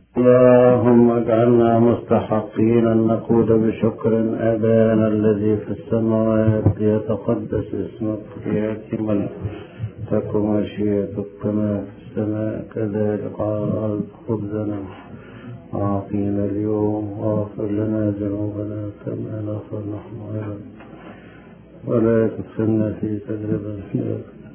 اللهم اجعلنا مستحقين أن نقول بشكر أبانا الذي في السماوات ليتقدس اسمك ليأتي ملك تكن مشيئتك كما في السماء كذلك على الأرض خبزنا أعطينا اليوم واغفر لنا ذنوبنا كما نغفر نحن أيضا ولا تدخلنا في تجربة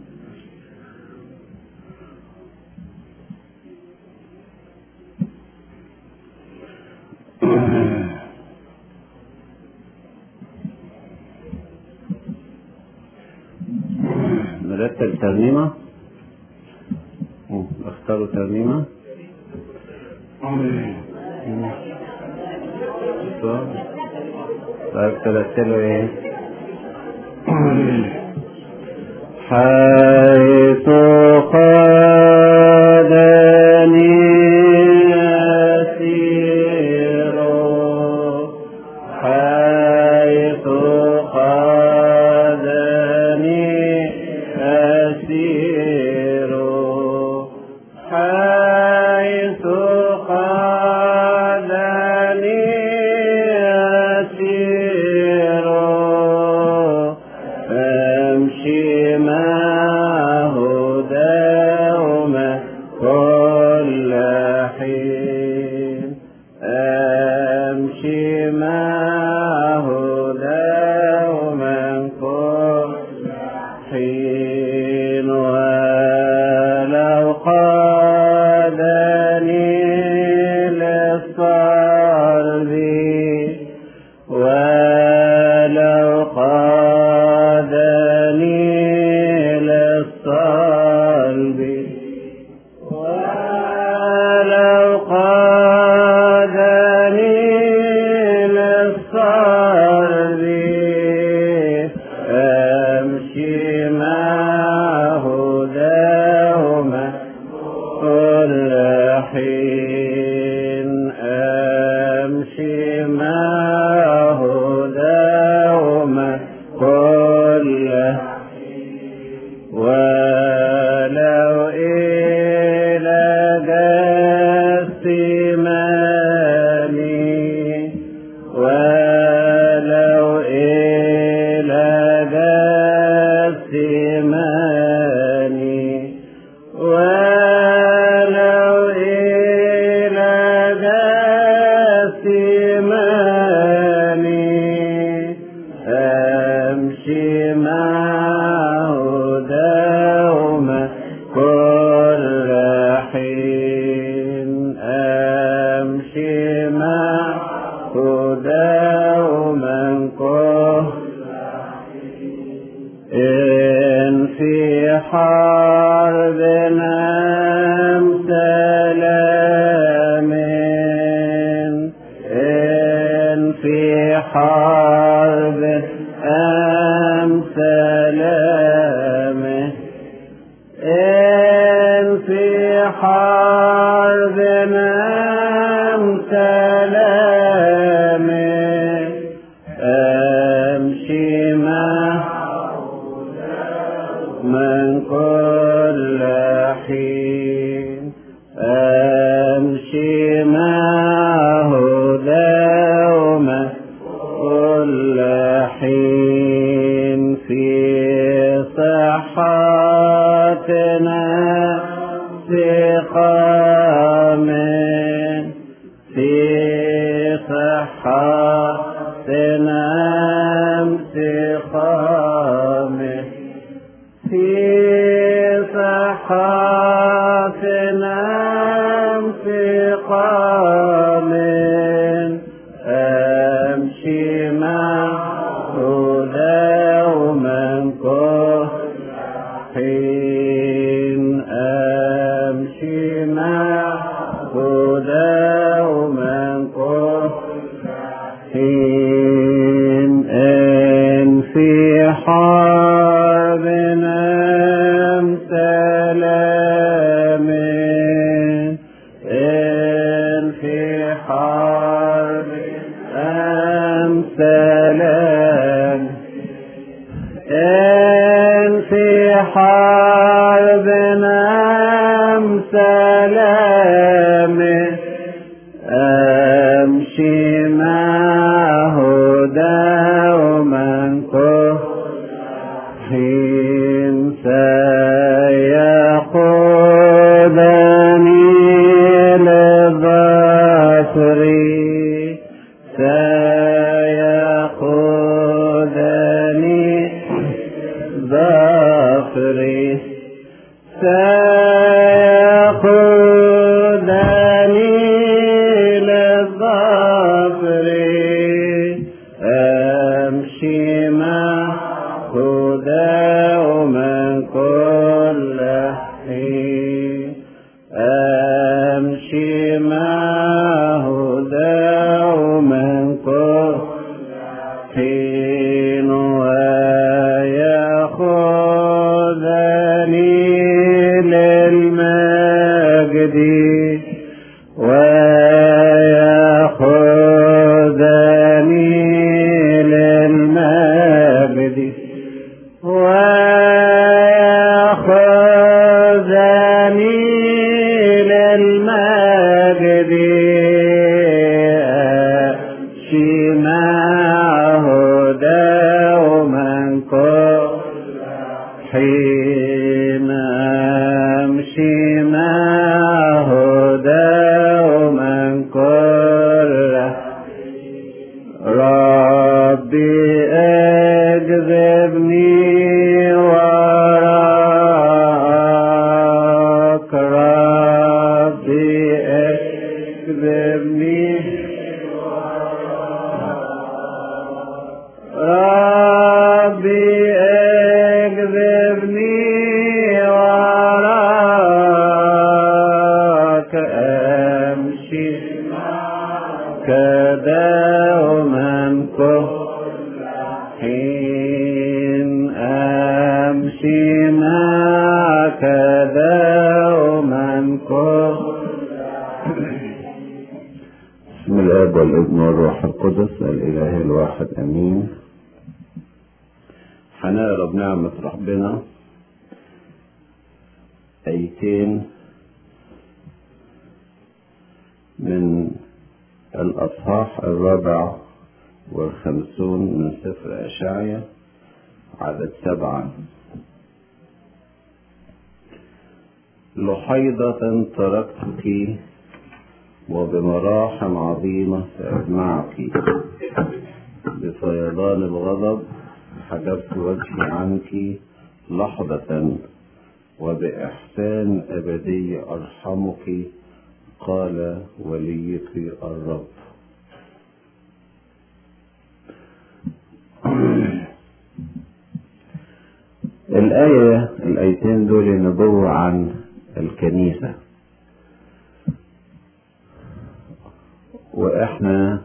نرتب ترنيمة اختاروا ترنيمة طيب ترتلوا ايه حيث قادني أسير حيث قادني أسير حيث قادني أسير أمشي معه دوما كل حين أمشي معه دوما كل حين ولو قادني للصلب ولو قادني للصلب ولو قادني للصلب أمشي معه دوما كل حين أمشي معه دوما كل ولو إلى جسماني ولو إلى جسماني ولو إلى جسماني أمشي معه دوما كل حين أمشي معه دوما كل إن في حرب أم سلام إن في حرب أم سلام إن في حرب أم سلام أمشي معه من كل حين أمشي معه دوما كل حين في صحتنا سقام في صحتنا سقام في صحتنا سقام أمشي معه دوما كل حين أمشي معه دوما كل حين إن في حرب أم سلام إن في حرب أم سلام إن في حرب أم سلام تقودني للظفر أمشي مع هدى ومن كل حين أمشي مع هدى ومن كل حين ويأخذني للمجد ويأخذني للمجد ويأخذني للمجد أمشي مع هدى ومن كل حين أمشي مع هدى ومن كل ربي اجذبني وراك ربي اجذبني ربي اجذبني وراك امشي كذا ومن كل حين امشي معك كذا ومن كل بسم الاب والابن والروح القدس الاله الواحد امين هنقرا بنعمة ربنا ايتين من الاصحاح الرابع والخمسون من سفر اشعيا عدد سبعة لحيضة تركتك وبمراحم عظيمة سأجمعك بفيضان الغضب حجبت وجهي عنك لحظة وبإحسان أبدي أرحمك قال وليك الرب الآية الآيتين دول نبوة عن الكنيسة وإحنا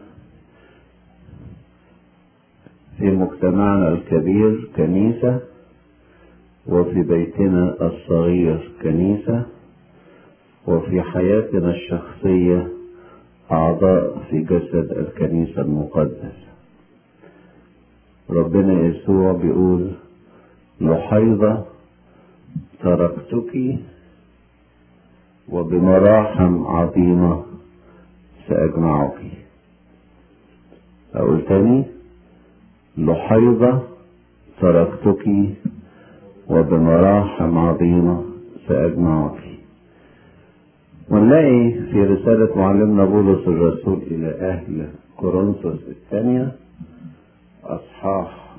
في مجتمعنا الكبير كنيسة وفي بيتنا الصغير كنيسة وفي حياتنا الشخصية أعضاء في جسد الكنيسة المقدس ربنا يسوع بيقول لحيضة تركتك وبمراحم عظيمة سأجمعك أقول تاني لحيضة تركتك وبمراحم عظيمة سأجمعك ونلاقي في رسالة معلمنا بولس الرسول إلى أهل كورنثوس الثانية أصحاح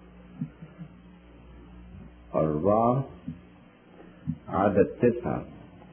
أربعة عدد تسعة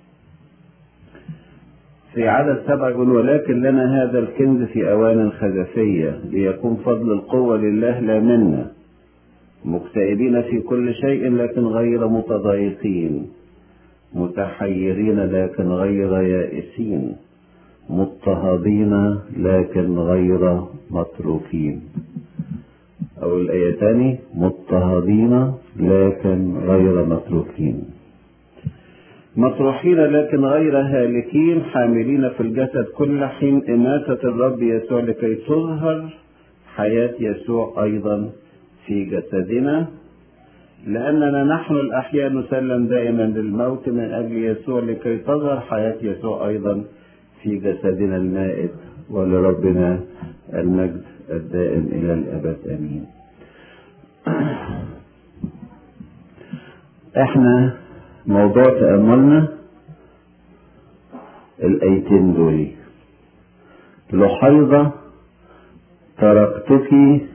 في عدد سبعة يقول ولكن لنا هذا الكنز في أوان خزفية ليكون فضل القوة لله لا منا مكتئبين في كل شيء لكن غير متضايقين متحيرين لكن غير يائسين مضطهدين لكن غير متروكين أو الآية تاني مضطهدين لكن غير متروكين مطروحين لكن غير هالكين حاملين في الجسد كل حين إماتة الرب يسوع لكي تظهر حياة يسوع أيضا في جسدنا لأننا نحن الأحياء نسلم دائما للموت من أجل يسوع لكي تظهر حياة يسوع أيضا في جسدنا المائت ولربنا المجد الدائم إلى الأبد آمين احنا موضوع تأملنا الأيتين دول لحيضة تركتك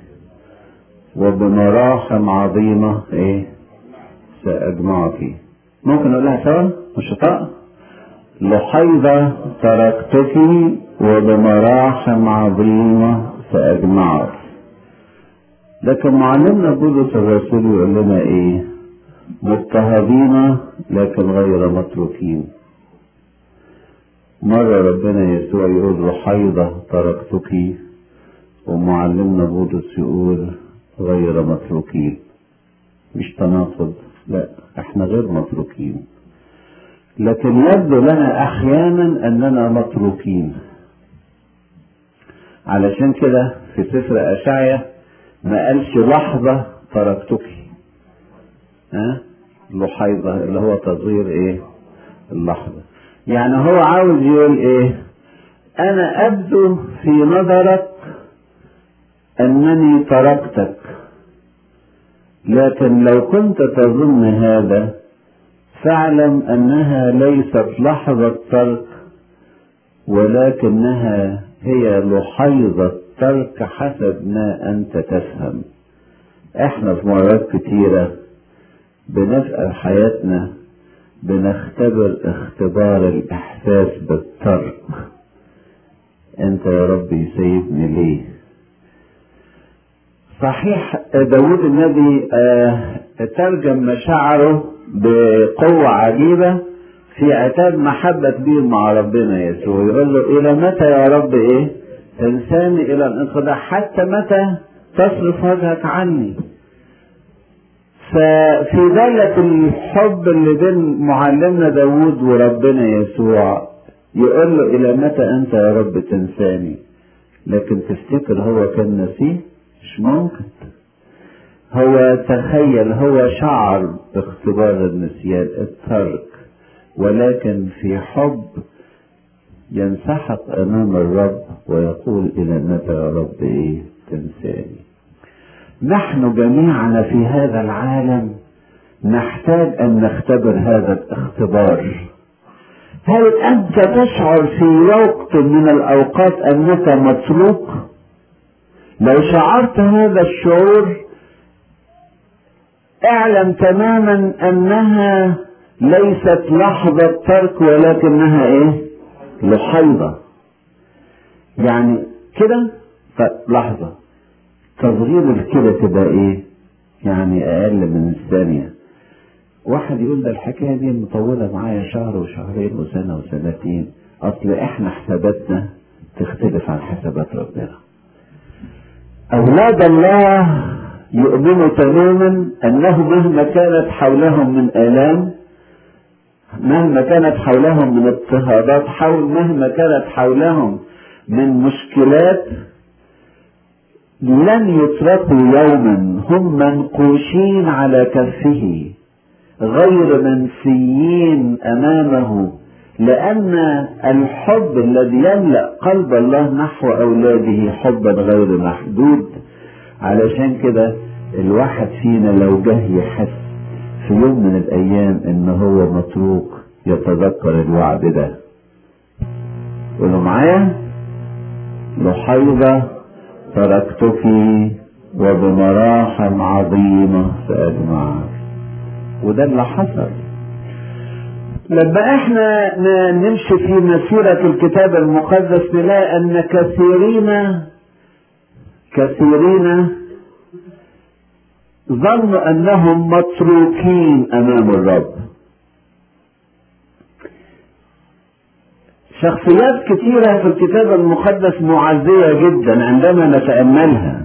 وبمراحم عظيمة ايه سأجمعك ممكن نقولها سوا نشطاء لحيضة تركتك وبمراحم عظيمة سأجمعك لكن معلمنا بولس الرسول يقول لنا ايه مضطهدين لكن غير متروكين مرة ربنا يسوع يقول رحيضة تركتك ومعلمنا بولس يقول غير متروكين مش تناقض لا احنا غير متروكين لكن يبدو لنا احيانا اننا متروكين علشان كده في سفر اشعيا ما قالش لحظة تركتك ها لحيظة اللي هو تصغير ايه اللحظة يعني هو عاوز يقول ايه انا ابدو في نظرك انني تركتك لكن لو كنت تظن هذا فاعلم انها ليست لحظة ترك ولكنها هي لحيظة ترك حسب ما انت تفهم احنا في مرات كتيرة بنسأل حياتنا بنختبر اختبار الاحساس بالترك انت يا ربي سيبني ليه صحيح داود النبي آه ترجم مشاعره بقوة عجيبة في عتاب محبة كبير مع ربنا يسوع يقول له إلى متى يا رب إيه تنساني إلى الانقضاء حتى متى تصرف وجهك عني ففي دالة الحب اللي بين معلمنا داود وربنا يسوع يقول له إلى متى أنت يا رب تنساني لكن تفتكر هو كان نسيه مش ممكن هو تخيل هو شعر باختبار النسيان الترك ولكن في حب ينسحق امام الرب ويقول الى متى يا رب ايه تنساني نحن جميعنا في هذا العالم نحتاج ان نختبر هذا الاختبار هل انت تشعر في وقت من الاوقات انك متروك لو شعرت هذا الشعور اعلم تماما انها ليست لحظة ترك ولكنها ايه لحيضة يعني كده لحظة تصغير الكده تبقى ايه يعني اقل من الثانية واحد يقول ده الحكاية دي مطولة معايا شهر وشهرين وسنة وسنتين اصل احنا حساباتنا تختلف عن حسابات ربنا اولاد الله يؤمنوا تماما انه مهما كانت حولهم من الام مهما كانت حولهم من اضطهادات حول مهما كانت حولهم من مشكلات لن يتركوا يوما هم منقوشين على كفه غير منسيين امامه لان الحب الذي يملا قلب الله نحو اولاده حبا غير محدود علشان كده الواحد فينا لو جه يحس في يوم من الايام ان هو متروك يتذكر الوعد ده قولوا معايا لحيضة تركتك وبمراحم عظيمة سأجمعك وده اللي حصل لما احنا نمشي في مسيرة الكتاب المقدس نلاقي ان كثيرين كثيرين ظنوا انهم متروكين امام الرب شخصيات كثيرة في الكتاب المقدس معزية جدا عندما نتأملها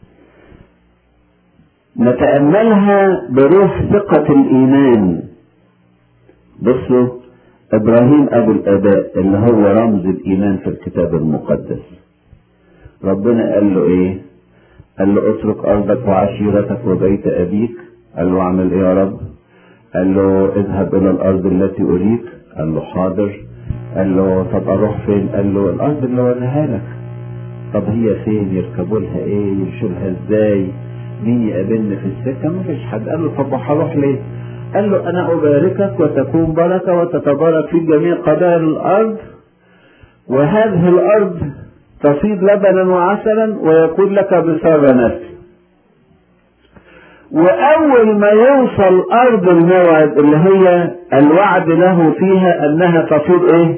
نتأملها بروح ثقة الإيمان بصوا إبراهيم أبو الآباء اللي هو رمز الإيمان في الكتاب المقدس ربنا قال له إيه؟ قال له اترك أرضك وعشيرتك وبيت أبيك قال له اعمل إيه يا رب؟ قال له اذهب إلى الأرض التي أريك قال له حاضر قال له طب اروح فين قال له الارض اللي وريها لك طب هي فين يركبوا لها ايه يمشوا لها ازاي مين يقابلني في السكه ما فيش حد قال له طب هروح ليه قال له انا اباركك وتكون بركه وتتبارك في جميع قبائل الارض وهذه الارض تفيض لبنا وعسلا ويكون لك بصار نفسي واول ما يوصل ارض الموعد اللي هي الوعد له فيها انها تفيض ايه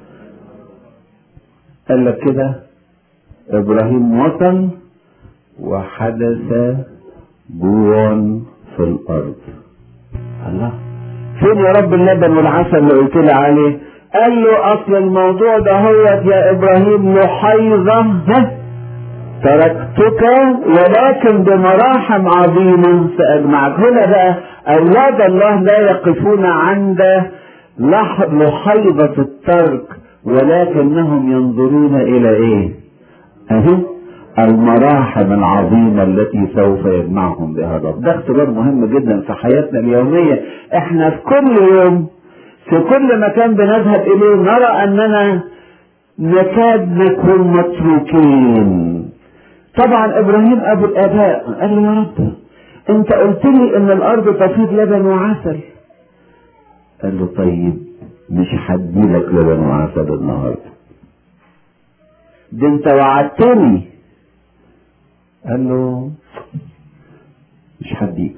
قال لك كده ابراهيم وصل وحدث جوع في الارض الله فين يا رب اللبن والعسل اللي قلت لي عليه قال له اصل الموضوع ده هو يا ابراهيم لحيظه تركتك ولكن بمراحم عظيمة سأجمعك هنا بقى أولاد الله لا يقفون عند لحيظة الترك ولكنهم ينظرون إلى إيه؟ أهي المراحم العظيمة التي سوف يجمعهم بها الرب ده اختبار مهم جدا في حياتنا اليومية احنا في كل يوم في كل مكان بنذهب إليه نرى أننا نكاد نكون متروكين طبعا ابراهيم ابو الاباء قال له يا رب انت قلت لي ان الارض تفيض لبن وعسل قال له طيب مش هديلك لبن وعسل النهارده ده انت وعدتني قال له مش هديك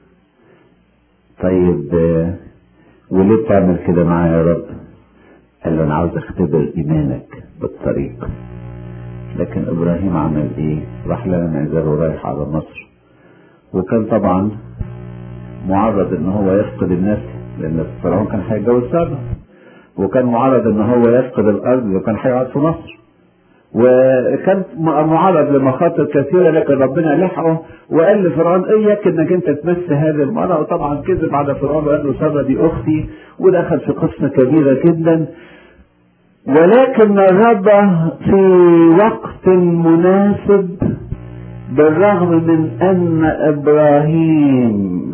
طيب وليه بتعمل كده معايا يا رب قال له انا عاوز اختبر ايمانك بالطريق لكن ابراهيم عمل ايه راح لنا معزال ورايح على مصر وكان طبعا معرض ان هو يفقد الناس لان فرعون كان هيتجوز ساره وكان معرض ان هو يفقد الارض وكان هيقعد في مصر وكان معرض لمخاطر كثيره لكن ربنا لحقه وقال لفرعون اياك انك انت تمس هذه المراه وطبعا كذب على فرعون وقال له ساره دي اختي ودخل في قصه كبيره جدا ولكن الرب في وقت مناسب بالرغم من ان ابراهيم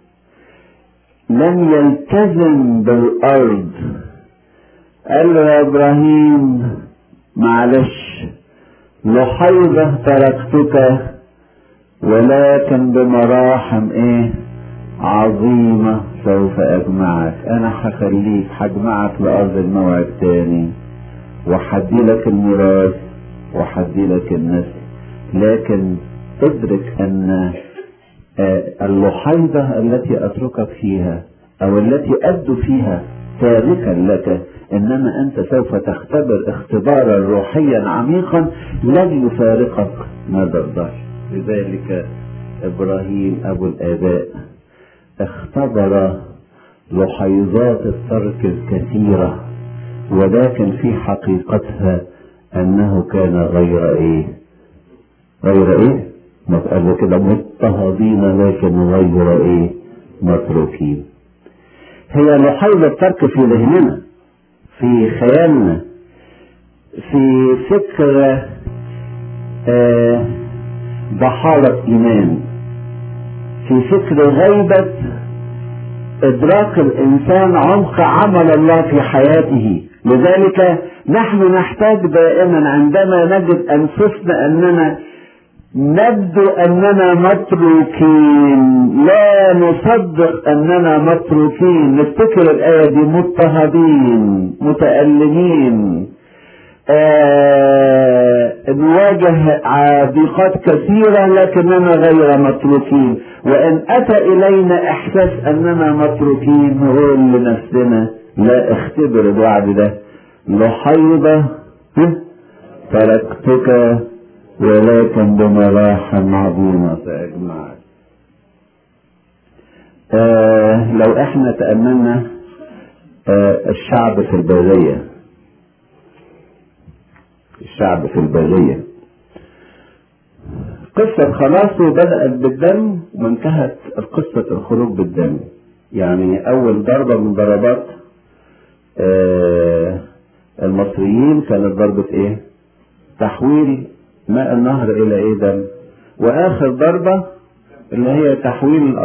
لم يلتزم بالارض قال له يا ابراهيم معلش لحيظة تركتك ولكن بمراحم ايه عظيمة سوف اجمعك انا هخليك هجمعك لارض الموعد تاني وحدي لك الميراث وحدي لك النسل لكن ادرك ان اللحيظة التي اتركك فيها او التي ابدو فيها تاركا لك انما انت سوف تختبر اختبارا روحيا عميقا لن يفارقك مدى الدهر لذلك ابراهيم ابو الاباء اختبر لحيظات الترك الكثيرة ولكن في حقيقتها انه كان غير ايه غير ايه قال كده مضطهدين لكن غير ايه متروكين هي لحيظة الترك في ذهننا في خيالنا في فكر آه ضحالة إيمان في فكر غيبة إدراك الإنسان عمق عمل الله في حياته لذلك نحن نحتاج دائما عندما نجد أنفسنا أننا نبدو أننا متروكين لا نصدق أننا متروكين نفتكر الآية دي مضطهدين متألمين آه نواجه عابقات كثيرة لكننا غير متروكين وإن أتى إلينا إحساس أننا متروكين نقول لنفسنا لا اختبر الوعد ده لحيضة تركتك ولكن بمراحم عظيمة سأجمعك آه لو احنا تأملنا آه الشعب في البرية الشعب في البرية قصة خلاصه بدأت بالدم وانتهت قصة الخروج بالدم يعني أول ضربة من ضربات آه المصريين كانت ضربة إيه؟ تحويل ماء النهر إلى إيه دم وآخر ضربة اللي هي تحويل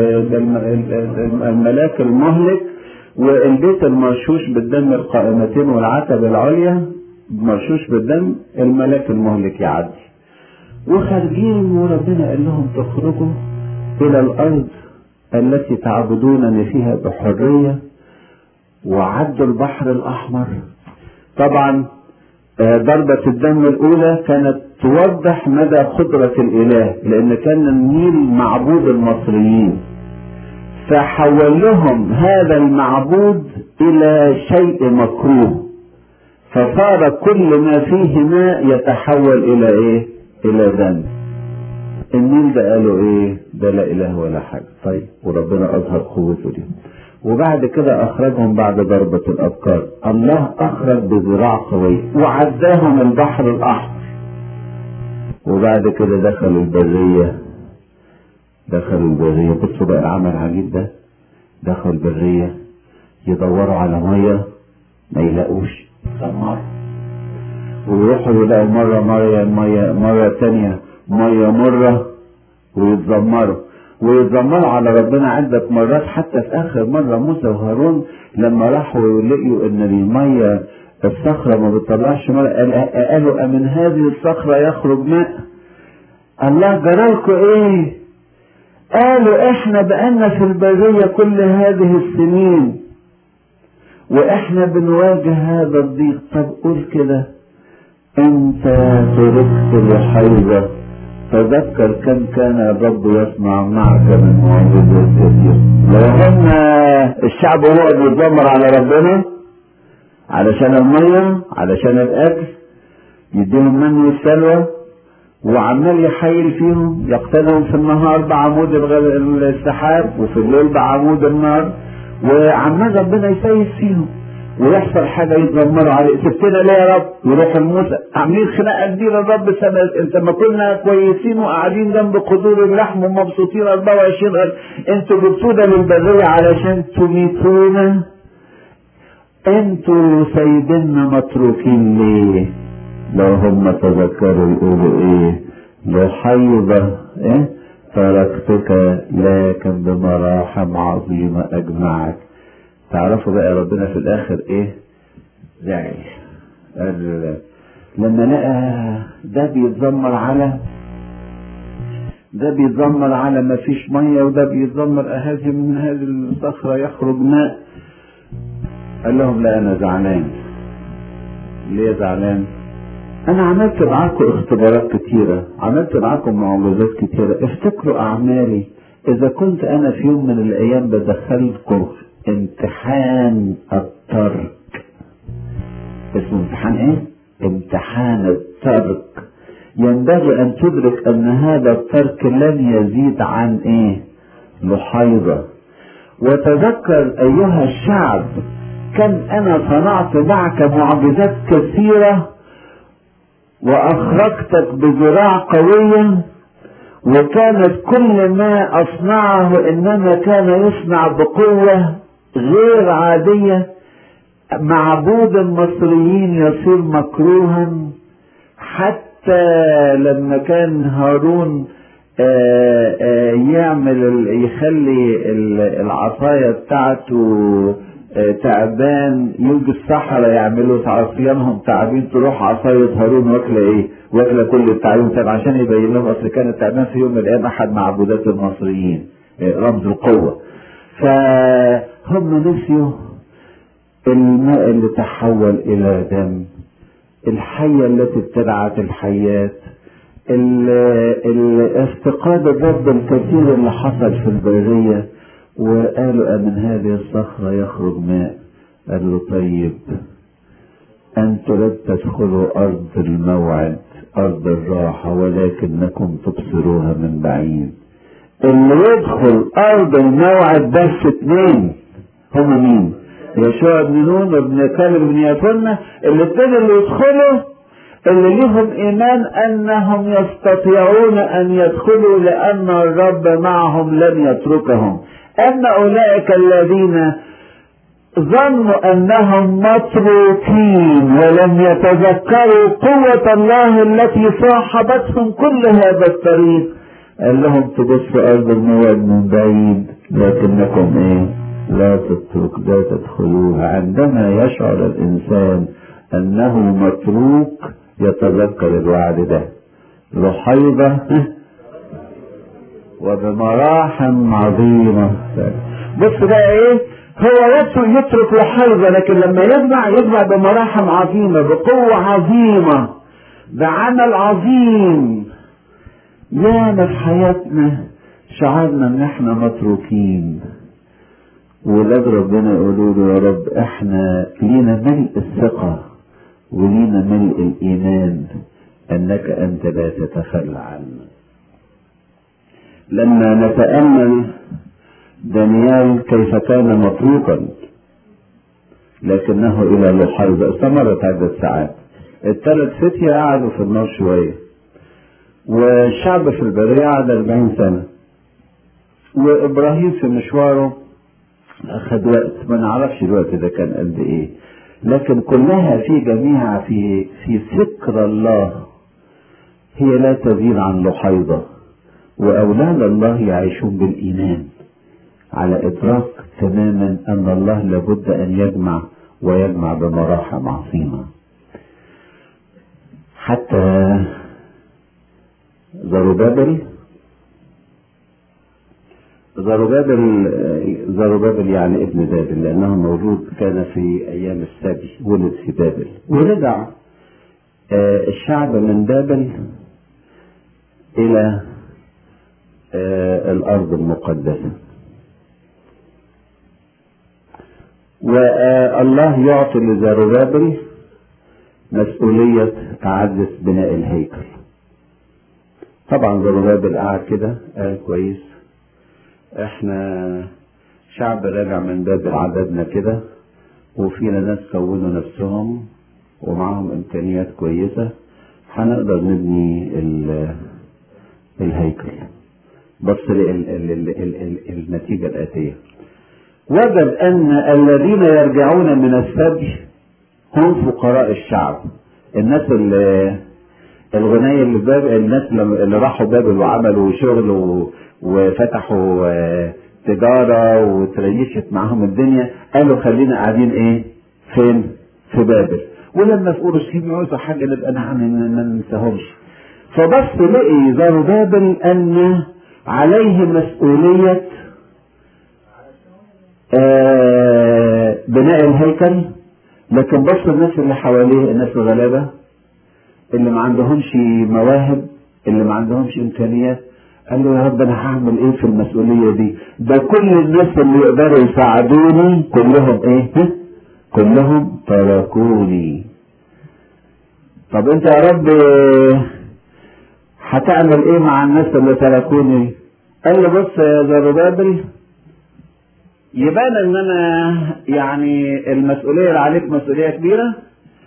الملاك المهلك والبيت المرشوش بالدم القائمتين والعتب العليا مرشوش بالدم الملاك المهلك يعدي وخارجين وربنا قال لهم تخرجوا إلى الأرض التي تعبدونني فيها بحرية وعدوا البحر الأحمر طبعا ضربة الدم الأولى كانت توضح مدى قدرة الإله لأن كان النيل معبود المصريين فحول لهم هذا المعبود إلى شيء مكروه فصار كل ما فيه ماء يتحول إلى إيه؟ إلى دم النيل ده قالوا إيه؟ ده لا إله ولا حاجة طيب وربنا أظهر قوته دي وبعد كده أخرجهم بعد ضربة الأبكار الله أخرج بذراع قوية وعداهم البحر الأحمر وبعد كده دخلوا البرية دخلوا البرية بصوا بقى العمل عجيب ده دخلوا البرية يدوروا على مية ما يلاقوش سمار ويروحوا يلاقوا مرة مرة مية مرة تانية مية مرة ويتذمروا ويتذمروا على ربنا عدة مرات حتى في آخر مرة موسى وهارون لما راحوا لقيوا إن المية الصخرة ما بتطلعش ماء قال- قالوا أمن هذه الصخرة يخرج ماء الله جرالكوا إيه؟ قالوا إحنا بقالنا في البرية كل هذه السنين وإحنا بنواجه هذا الضيق طب قول كده أنت تركت الحيضة تذكر كم كان الرب يصنع معك من معجزات كثيرة لو هم الشعب هو بيتذمر على ربنا علشان المية علشان الأكل يديهم من والسلوى وعمال يحيل فيهم يقتلهم في النهار بعمود الغ- السحاب وفي الليل بعمود النار وعمال ربنا يسيس فيهم ويحصل حاجة يتذمروا عليه سبتنا ليه يا رب يروح لموسى عاملين خناقة كبيرة الرب سنة انت ما كنا كويسين وقاعدين جنب قدور اللحم ومبسوطين 24 غير انتوا جبتونا للبرية علشان تميتونا انتوا سايبيننا متروكين ليه لو هم تذكروا يقولوا ايه لحيضة ايه تركتك لكن بمراحم عظيمة اجمعك تعرفوا بقى ربنا في الاخر ايه زعل قال لما لقى ده بيتذمر على ده بيتذمر على ما فيش ميه وده بيتذمر هذه من هذه الصخره يخرج ماء قال لهم لا انا زعلان ليه زعلان انا عملت معاكم اختبارات كتيرة عملت معاكم معجزات كتيرة افتكروا اعمالي اذا كنت انا في يوم من الايام بدخلكم امتحان الترك اسمه امتحان ايه امتحان الترك ينبغي ان تدرك ان هذا الترك لن يزيد عن ايه لحيضة وتذكر ايها الشعب كم انا صنعت معك معجزات كثيره واخرجتك بذراع قوية وكانت كل ما اصنعه انما كان يصنع بقوة غير عادية معبود المصريين يصير مكروها حتى لما كان هارون آآ آآ يعمل ال- يخلي ال- العصاية بتاعته آه، تعبان يجي الصحراء يعملوا عصيانهم تعابين تروح عصاية هارون واكلة ايه؟ واكلة كل التعابين طب عشان يبين لهم اصل كان التعبان في يوم من الايام احد معبودات المصريين آه، رمز القوة فهم نسيوا الماء اللي تحول الى دم الحية التي ابتدعت الحيات ال- ال- افتقاد الرب الكثير اللي حصل في البرية وقالوا من هذه الصخرة يخرج ماء قال له طيب أنتم لن تدخلوا أرض الموعد أرض الراحة ولكنكم تبصروها من بعيد اللي يدخل أرض الموعد بس اتنين هم مين؟ يشوع بن نون وابن كالب بن يفنة الاثنين اللي يدخلوا اللي ليهم ايمان انهم يستطيعون ان يدخلوا لان الرب معهم لن يتركهم اما اولئك الذين ظنوا انهم متروكين ولم يتذكروا قوة الله التي صاحبتهم كل هذا الطريق قال لهم تبصوا ارض الموعد من بعيد لكنكم ايه لا تترك لا تدخلوها عندما يشعر الانسان انه متروك يتذكر الوعد ده لحيضة وبمراحم عظيمة بص بقى ايه هو يترك يترك لحيضة لكن لما يجمع يجمع بمراحم عظيمة بقوة عظيمة ده عمل عظيم ياما في حياتنا شعرنا ان احنا متروكين ولاد ربنا يقولوا له يا رب احنا لينا ملء الثقة ولينا ملء الايمان انك انت لا تتخلى عنا لما نتأمل دانيال كيف كان متروكا لكنه الى لحيضة استمرت عدة ساعات الثلاث فتية قعدوا في النار شوية والشعب في البرية قعد 40 سنة وابراهيم في مشواره اخذ وقت ما نعرفش الوقت ده كان قد ايه لكن كلها في جميع في في فكر الله هي لا تزيد عن لحيضة وأولاد الله يعيشون بالإيمان على إدراك تماما أن الله لابد أن يجمع ويجمع بمراحم عظيمة حتى زروبابل زروبابل زروبابل يعني ابن بابل لأنه موجود كان في أيام السبي ولد في بابل ورجع الشعب من بابل إلى الأرض المقدسة والله يعطي لزروبابل مسؤولية إعادة بناء الهيكل طبعا زروبابل قاعد كده قال كويس احنا شعب راجع من بابل عددنا كده وفينا ناس كونوا نفسهم ومعاهم امكانيات كويسة هنقدر نبني الهيكل بص النتيجة الآتية وجد أن الذين يرجعون من السبي هم فقراء الشعب الناس اللي الغنية اللي باب الناس اللي راحوا بابل وعملوا شغل وفتحوا تجارة وتريشت معاهم الدنيا قالوا خلينا قاعدين ايه فين في بابل ولما في اورشليم يعوزوا حاجة نبقى نعمل ما ننساهمش فبص لقي زربابل ان عليه مسؤولية آه بناء الهيكل لكن بص الناس اللي حواليه الناس الغلابة اللي ما عندهمش مواهب اللي ما عندهمش امكانيات قال له يا رب انا هعمل ايه في المسؤولية دي ده كل الناس اللي يقدروا يساعدوني كلهم ايه كلهم تركوني طب انت يا رب هتعمل ايه مع الناس اللي تركوني قال له بص يا زربابل يبان ان انا يعني المسؤوليه اللي عليك مسؤوليه كبيره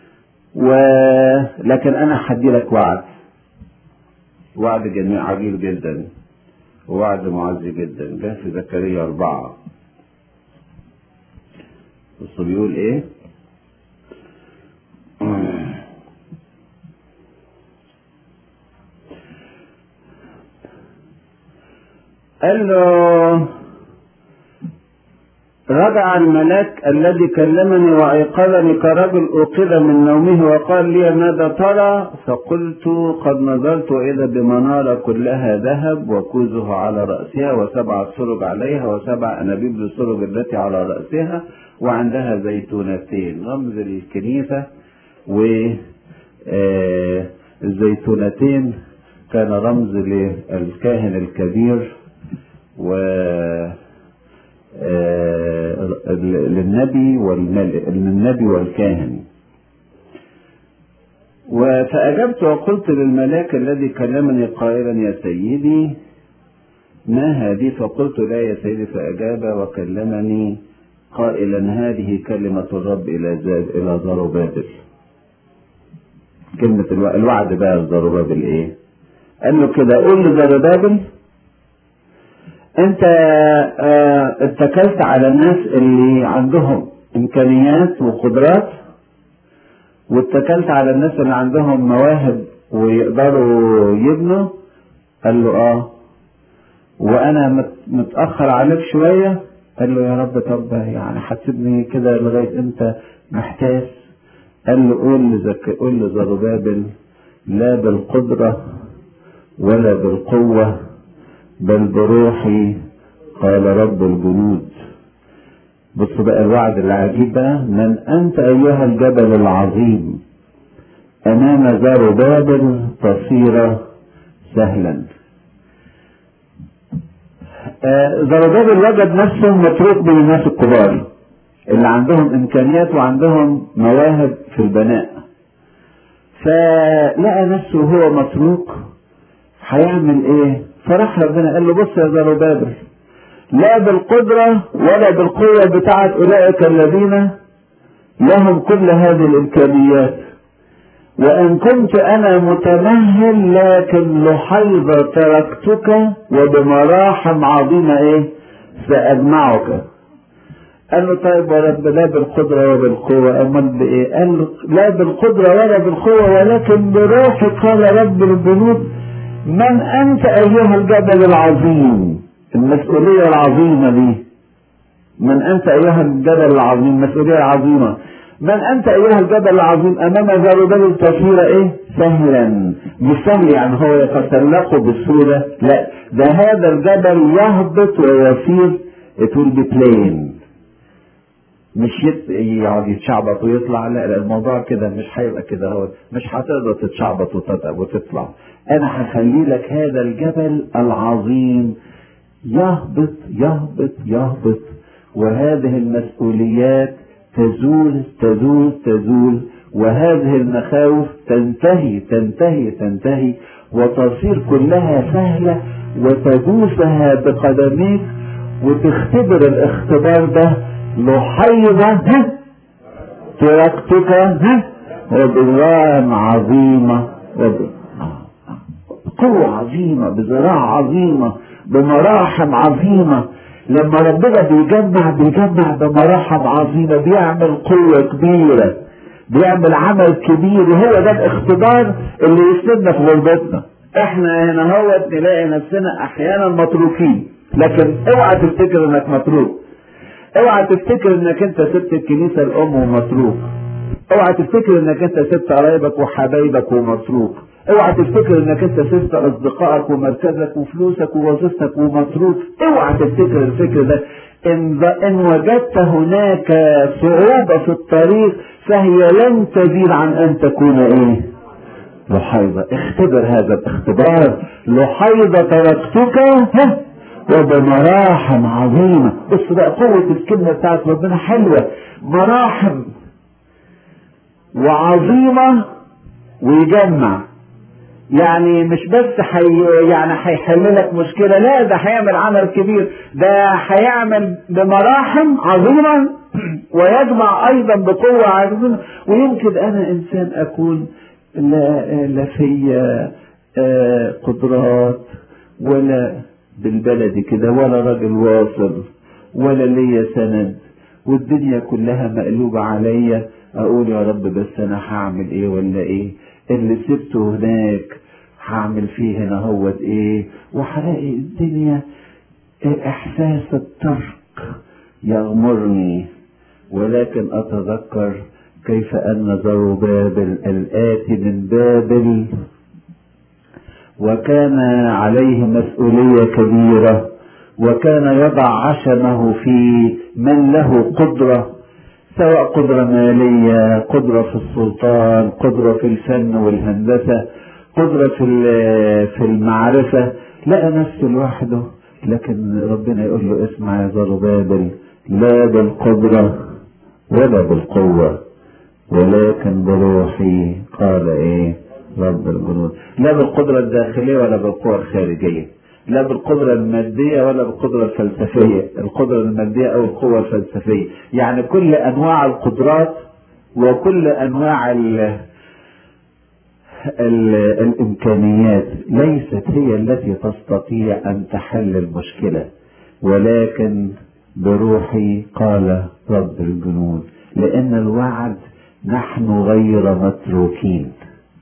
ولكن انا هدي لك وعد وعد جميل عجيب جدا ووعد معزي جدا جاء في زكريا أربعة بص بيقول إيه قال له رجع الملاك الذي كلمني وأيقظني كرجل أوقظ من نومه وقال لي ماذا ترى فقلت قد نظرت إذا بمنارة كلها ذهب وكوزها على رأسها وسبعة سرج عليها وسبع أنابيب للسرج التي على رأسها وعندها زيتونتين رمز الكنيسة والزيتونتين كان رمز للكاهن الكبير و للنبي والملك للنبي والكاهن فأجبت وقلت للملاك الذي كلمني قائلا يا سيدي ما هذه فقلت لا يا سيدي فأجاب وكلمني قائلا هذه كلمة الرب إلى إلى زربابل كلمة الوعد بقى زربابل إيه؟ قال له كده قول لزربابل انت اه اتكلت على الناس اللي عندهم امكانيات وقدرات واتكلت على الناس اللي عندهم مواهب ويقدروا يبنوا قال له اه وانا متاخر عليك شويه قال له يا رب طب يعني هتسيبني كده لغايه امتى محتاس قال له قول لزك قول لزربابل لا بالقدره ولا بالقوه بل بروحي قال رب الجنود بص بقى الوعد العجيب بقى من انت ايها الجبل العظيم أمام زربابل تصير سهلا آه، زربابل وجد نفسه متروك بين الناس الكبار اللي عندهم إمكانيات وعندهم مواهب في البناء فلقى نفسه هو متروك هيعمل ايه فراح ربنا قال له بص يا زربابل لا بالقدرة ولا بالقوة بتاعت أولئك الذين لهم كل هذه الإمكانيات وإن كنت أنا متمهل لكن لحظة تركتك وبمراحم عظيمة إيه سأجمعك قال له طيب يا رب لا بالقدرة ولا بالقوة أمال بإيه؟ قال له لا بالقدرة ولا بالقوة ولكن بروحي قال رب الجنود من أنت أيها الجبل العظيم المسؤولية العظيمة دي من أنت أيها الجبل العظيم المسؤولية العظيمة من أنت أيها الجبل العظيم أمام زربابل تصير إيه؟ سهلا مش سهل يعني هو يتسلقه بسهولة لا ده هذا الجبل يهبط ويصير it will be plain مش يت... يقعد يتشعبط ويطلع لا لا الموضوع كده مش هيبقى كده هو مش هتقدر تتشعبط وتتعب وتطلع انا هخلي لك هذا الجبل العظيم يهبط يهبط يهبط وهذه المسؤوليات تزول تزول تزول وهذه المخاوف تنتهي تنتهي تنتهي وتصير كلها سهلة وتدوسها بقدميك وتختبر الاختبار ده لحيظة تركتك وبذراع عظيمة وب... قوة عظيمة بذراع عظيمة بمراحم عظيمة لما ربنا بيجمع بيجمع بمراحم عظيمة بيعمل قوة كبيرة بيعمل عمل كبير وهو ده الاختبار اللي يسندنا في غربتنا احنا هنا هو نلاقي نفسنا احيانا متروكين لكن اوعى تفتكر انك متروك اوعى تفتكر انك انت سبت الكنيسة الام ومتروك اوعى تفتكر انك انت سبت قرايبك وحبايبك ومتروك اوعى تفتكر انك انت سبت اصدقائك ومركزك وفلوسك ووظيفتك ومتروك اوعى تفتكر الفكر ده ان, ان وجدت هناك صعوبة في الطريق فهي لن تزيد عن ان تكون ايه لحيضة اختبر هذا الاختبار لحيضة تركتك ها وبمراحم عظيمة بص بقى قوة الكلمة بتاعت ربنا حلوة مراحم وعظيمة ويجمع يعني مش بس حي يعني هيحل لك مشكلة لا ده هيعمل عمل كبير ده هيعمل بمراحم عظيمة ويجمع أيضا بقوة عظيمة ويمكن أنا إنسان أكون لا, لا فيا قدرات ولا بالبلد كده ولا راجل واصل ولا ليا سند والدنيا كلها مقلوبة عليا اقول يا رب بس انا هعمل ايه ولا ايه اللي سبته هناك هعمل فيه هنا هو ايه وهلاقي الدنيا احساس الترك يغمرني ولكن اتذكر كيف ان زربابل الاتي من بابل وكان عليه مسؤولية كبيرة وكان يضع عشمه في من له قدرة سواء قدرة مالية قدرة في السلطان قدرة في الفن والهندسة قدرة في في المعرفة لقى نفسه لوحده لكن ربنا يقول له اسمع يا زربابل لا بالقدرة ولا بالقوة ولكن بروحي قال ايه رب الجنود لا بالقدرة الداخلية ولا بالقوة الخارجية لا بالقدرة المادية ولا بالقدرة الفلسفية القدرة المادية أو القوة الفلسفية يعني كل أنواع القدرات وكل أنواع ال ال الإمكانيات ليست هي التي تستطيع أن تحل المشكلة ولكن بروحي قال رب الجنود لأن الوعد نحن غير متروكين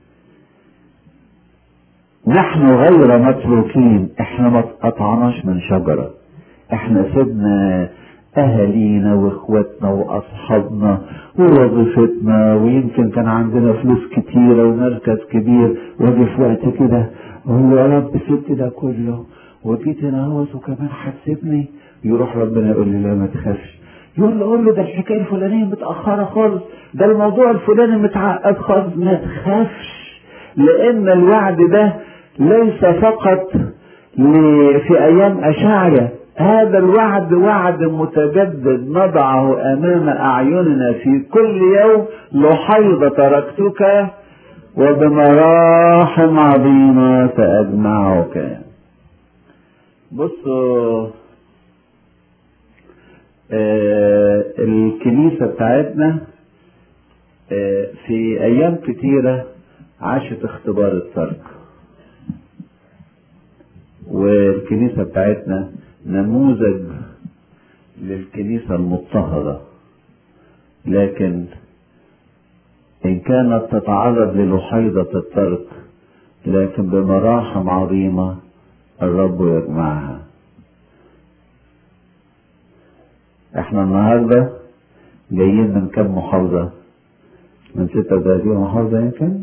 نحن غير متروكين احنا ما اتقطعناش من شجرة احنا سيبنا اهالينا واخواتنا واصحابنا ووظيفتنا ويمكن كان عندنا فلوس كتيرة ومركز كبير واجي في وقت كده اقول يا رب سبت ده كله وجيت هنا اهوت وكمان هتسيبني يروح ربنا يقول لي لا ما تخافش يقول له قول له ده الحكايه الفلانيه متاخره خالص ده الموضوع الفلاني متعقد خالص ما تخافش لان الوعد ده ليس فقط في ايام اشعيا هذا الوعد وعد متجدد نضعه امام اعيننا في كل يوم لحيض تركتك وبمراحم عظيمه ساجمعك بصوا آه الكنيسة بتاعتنا آه في أيام كتيرة عاشت اختبار الترك والكنيسة بتاعتنا نموذج للكنيسة المضطهدة لكن إن كانت تتعرض للحيضة الترك لكن بمراحم عظيمة الرب يجمعها احنا النهاردة جايين من كم محافظة من 36 محافظة يمكن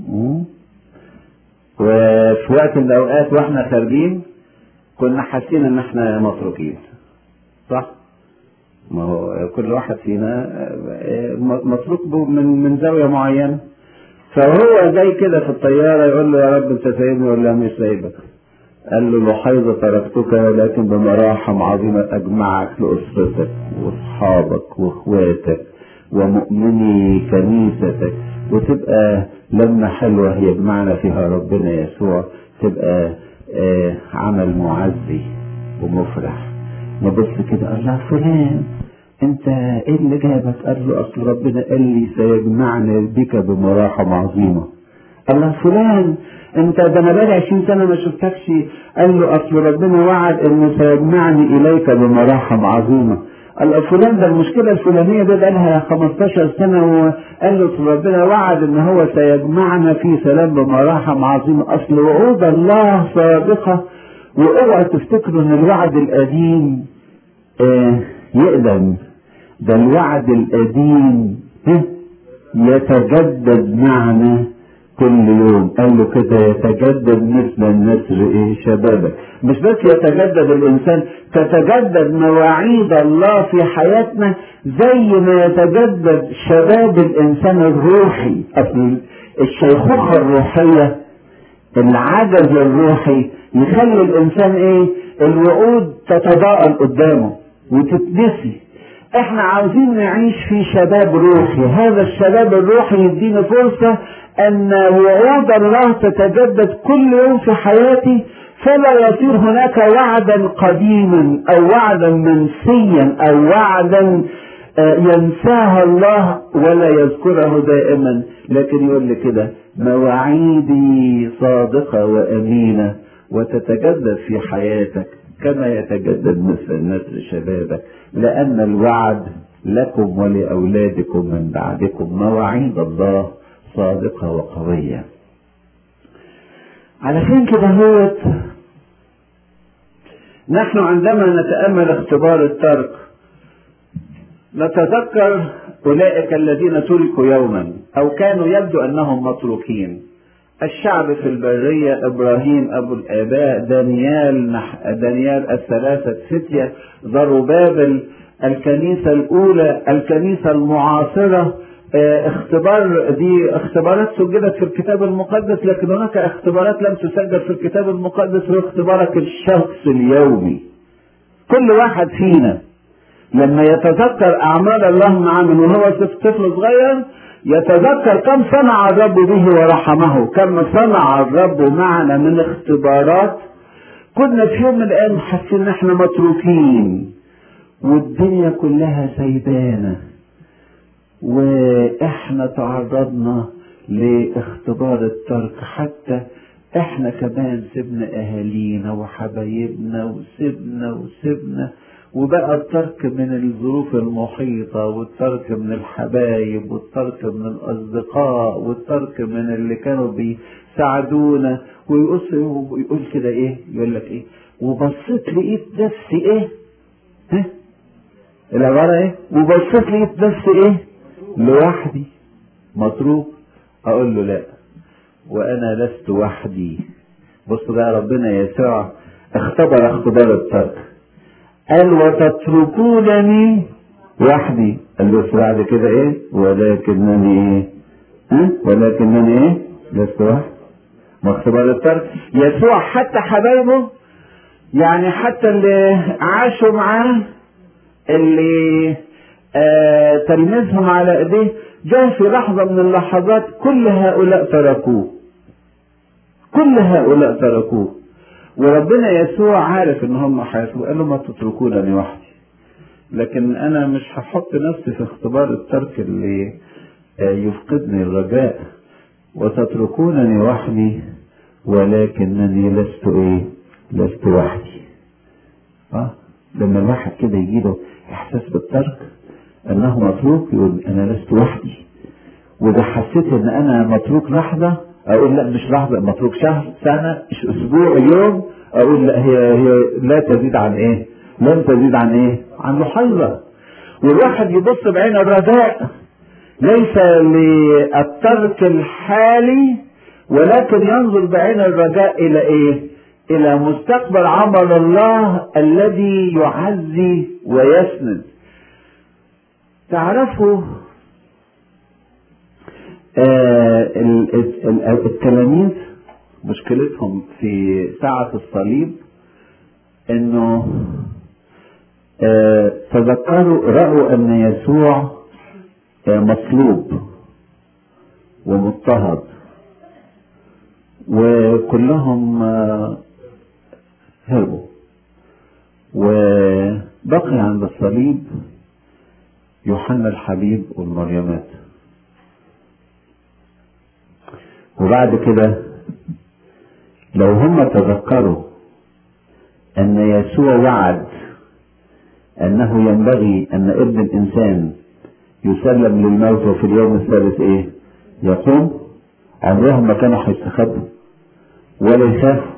وفي وقت من الأوقات واحنا خارجين كنا حاسين ان احنا متروكين صح؟ ما هو كل واحد فينا متروك من من زاوية معينة فهو زي كده في الطيارة يقول له يا رب انت سايبني ولا مش سايبك؟ قال له لحيظ تركتك ولكن بمراحم عظيمة أجمعك لأسرتك وأصحابك وإخواتك ومؤمني كنيستك وتبقى لما حلوة يجمعنا فيها ربنا يسوع تبقى آه عمل معزي ومفرح نبص كده الله فلان انت ايه اللي جابك قال له اصل ربنا قال لي سيجمعنا بك بمراحم عظيمه الله فلان انت ده انا بقالي 20 سنه ما شفتكش قال له اصل ربنا وعد انه سيجمعني اليك بمراحم عظيمه قال فلان ده المشكله الفلانيه ده بقالها 15 سنه وقال له أصل ربنا وعد ان هو سيجمعنا في سلام بمراحم عظيمه اصل وعود الله صادقه واوعى تفتكروا ان الوعد القديم آه يقدم ده الوعد القديم يتجدد معنا كل يوم قال له كده يتجدد مثل النسر ايه شبابك مش بس يتجدد الانسان تتجدد مواعيد الله في حياتنا زي ما يتجدد شباب الانسان الروحي اصل الشيخوخه الروحيه العجز الروحي يخلي الانسان ايه الوعود تتضاءل قدامه وتتنسي احنا عاوزين نعيش في شباب روحي هذا الشباب الروحي يدينا فرصة ان وعود الله تتجدد كل يوم في حياتي فلا يصير هناك وعدا قديما او وعدا منسيا او وعدا ينساها الله ولا يذكره دائما لكن يقول لي كده مواعيدي صادقة وامينة وتتجدد في حياتك كما يتجدد مثل نسل شبابك لأن الوعد لكم ولأولادكم من بعدكم مواعيد الله صادقة وقوية علشان كده هوت نحن عندما نتأمل اختبار الترك نتذكر أولئك الذين تركوا يوما أو كانوا يبدو أنهم متروكين الشعب في البرية إبراهيم أبو الآباء دانيال نح... دانيال الثلاثة فتية ضربابل الكنيسة الأولى الكنيسة المعاصرة اه اختبار دي اختبارات سجلت في الكتاب المقدس لكن هناك اختبارات لم تسجل في الكتاب المقدس هو اختبارك الشخص اليومي كل واحد فينا لما يتذكر أعمال الله معه من وهو طفل صغير يتذكر كم صنع الرب به ورحمه كم صنع الرب معنا من اختبارات كنا في يوم من الايام حاسين ان احنا متروكين والدنيا كلها سيبانه واحنا تعرضنا لاختبار الترك حتى احنا كمان سبنا اهالينا وحبايبنا وسبنا وسبنا وبقى الترك من الظروف المحيطة والترك من الحبايب والترك من الأصدقاء والترك من اللي كانوا بيساعدونا ويقص ويقول كده إيه يقول لك إيه وبصيت لقيت نفسي إيه ها العبارة إيه وبصيت لقيت نفسي إيه لوحدي متروك أقول له لا وأنا لست وحدي بص بقى ربنا يسوع اختبر اختبار الترك قال وتتركونني وحدي قال له بس بعد كده ايه ولكنني ايه ها ولكنني ايه لست وحدي مختبر الترك يسوع حتى حبايبه يعني حتى اللي عاشوا معاه اللي آه تلميذهم على ايديه جاء في لحظة من اللحظات كل هؤلاء تركوه كل هؤلاء تركوه وربنا يسوع عارف ان هم هيسوع قال له ما تتركونني وحدي لكن انا مش هحط نفسي في اختبار الترك اللي آه يفقدني الرجاء وتتركونني وحدي ولكنني لست ايه لست وحدي اه لما الواحد كده يجيله احساس بالترك انه متروك يقول انا لست وحدي واذا حسيت ان انا متروك لحظه اقول لا مش لحظه متروك شهر سنه مش اسبوع يوم اقول لا هي هي لا تزيد عن ايه لن تزيد عن ايه عن لحيظه والواحد يبص بعين الرجاء ليس للترك الحالي ولكن ينظر بعين الرجاء الى ايه الى مستقبل عمل الله الذي يعزي ويسند تعرفوا آه التلاميذ مشكلتهم في ساعة الصليب انه آه تذكروا رأوا ان يسوع آه مصلوب ومضطهد وكلهم هربوا وبقي عند الصليب يوحنا الحبيب والمريمات وبعد كده لو هم تذكروا ان يسوع وعد انه ينبغي ان ابن الانسان يسلم للموت وفي اليوم الثالث ايه يقوم عمرهم ما كانوا هيستخبوا ولا يخافوا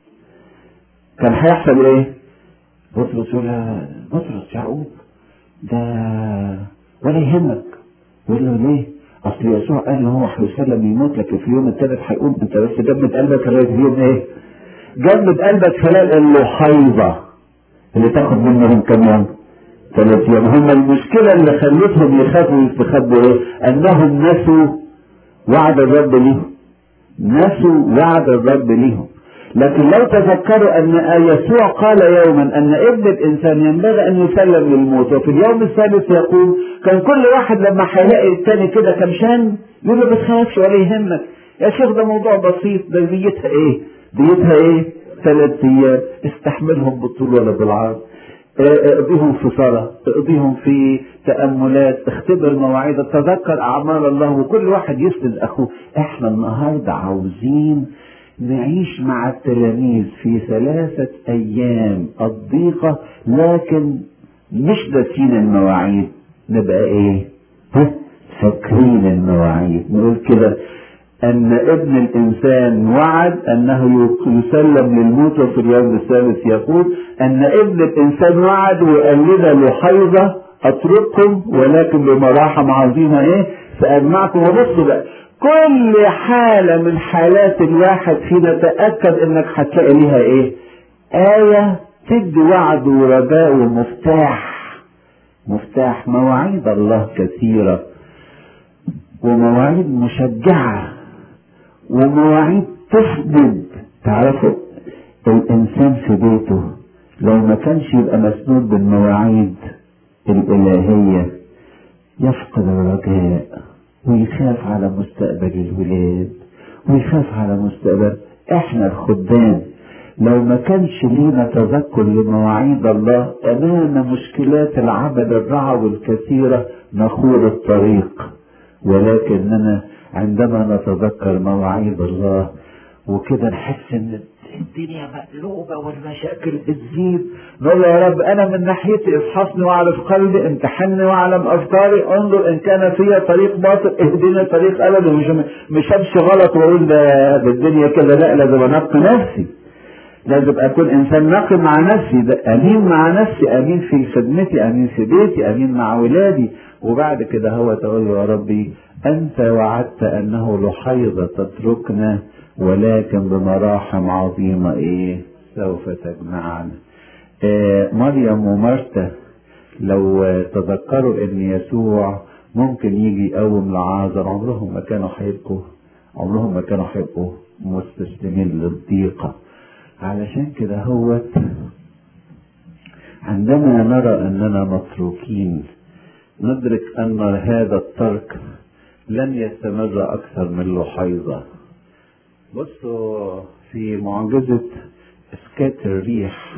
كان هيحصل ايه بطرس يقول بطرس يعقوب ده ولا يهمك يقول له ليه اصل يسوع قال له هو هيسلم يموت لكن في اليوم الثالث هيقوم انت بس جمد قلبك لغايه اليوم ايه جمد قلبك خلال اللحيظه اللي تاخد منهم كم يوم ثلاث ايام هم المشكله اللي خلتهم يخافوا ويستخبوا ايه انهم نسوا وعد الرب ليهم نسوا وعد الرب ليهم لكن لو تذكروا ان يسوع قال يوما ان ابن الانسان ينبغي ان يسلم للموت وفي اليوم الثالث يقول كان كل واحد لما هيلاقي التاني كده كمشان يقول له ما تخافش ولا يهمك يا شيخ ده موضوع بسيط ده ديتها ايه؟ ديتها ايه؟ ثلاث ايام استحملهم بالطول ولا بالعرض اقضيهم في صلاة اقضيهم في تأملات اختبر مواعيد تذكر أعمال الله وكل واحد يسند أخوه احنا النهاردة عاوزين نعيش مع التلاميذ في ثلاثة أيام الضيقة لكن مش داسين المواعيد نبقى ايه؟ ها؟ فاكرين المواعيد نقول كده أن ابن الإنسان وعد أنه يسلم للموت وفي اليوم الثالث يقول أن ابن الإنسان وعد وقال لنا لحيظة أترككم ولكن بمراحم عظيمة إيه سأجمعكم وبصوا بقى كل حالة من حالات الواحد فينا تأكد إنك هتلاقي ليها إيه آية تدي وعد ورجاء ومفتاح مفتاح مواعيد الله كثيرة ومواعيد مشجعة ومواعيد تسند تعرفوا الإنسان في بيته لو ما كانش يبقى مسنود بالمواعيد الإلهية يفقد الرجاء ويخاف على مستقبل الولاد ويخاف على مستقبل احنا الخدام لو ما كانش لينا تذكر لمواعيد الله امام مشكلات العمل الرعوي الكثيرة نخور الطريق ولكننا عندما نتذكر مواعيد الله وكده نحس ان الدنيا مقلوبة والمشاكل بتزيد نقول يا رب انا من ناحيتي افحصني واعرف قلبي امتحني واعلم افكاري انظر ان كان فيا طريق باطل اهدني طريق ابدا مش مش همشي غلط واقول ده, ده الدنيا كده لا لازم انقي نفسي لازم اكون انسان نقي مع نفسي ده امين مع نفسي امين في خدمتي امين في بيتي امين مع ولادي وبعد كده هو تقول له يا ربي انت وعدت انه لحيضة تتركنا ولكن بمراحم عظيمة ايه سوف تجمعنا آه مريم ومرتا لو تذكروا ان يسوع ممكن يجي يقوم لعازر عمرهم ما كانوا هيبقوا عمرهم ما كانوا هيبقوا مستسلمين للضيقة علشان كده هو عندما نرى اننا متروكين ندرك ان هذا الترك لن يستمر اكثر من لحيظة بصوا في معجزة اسكات الريح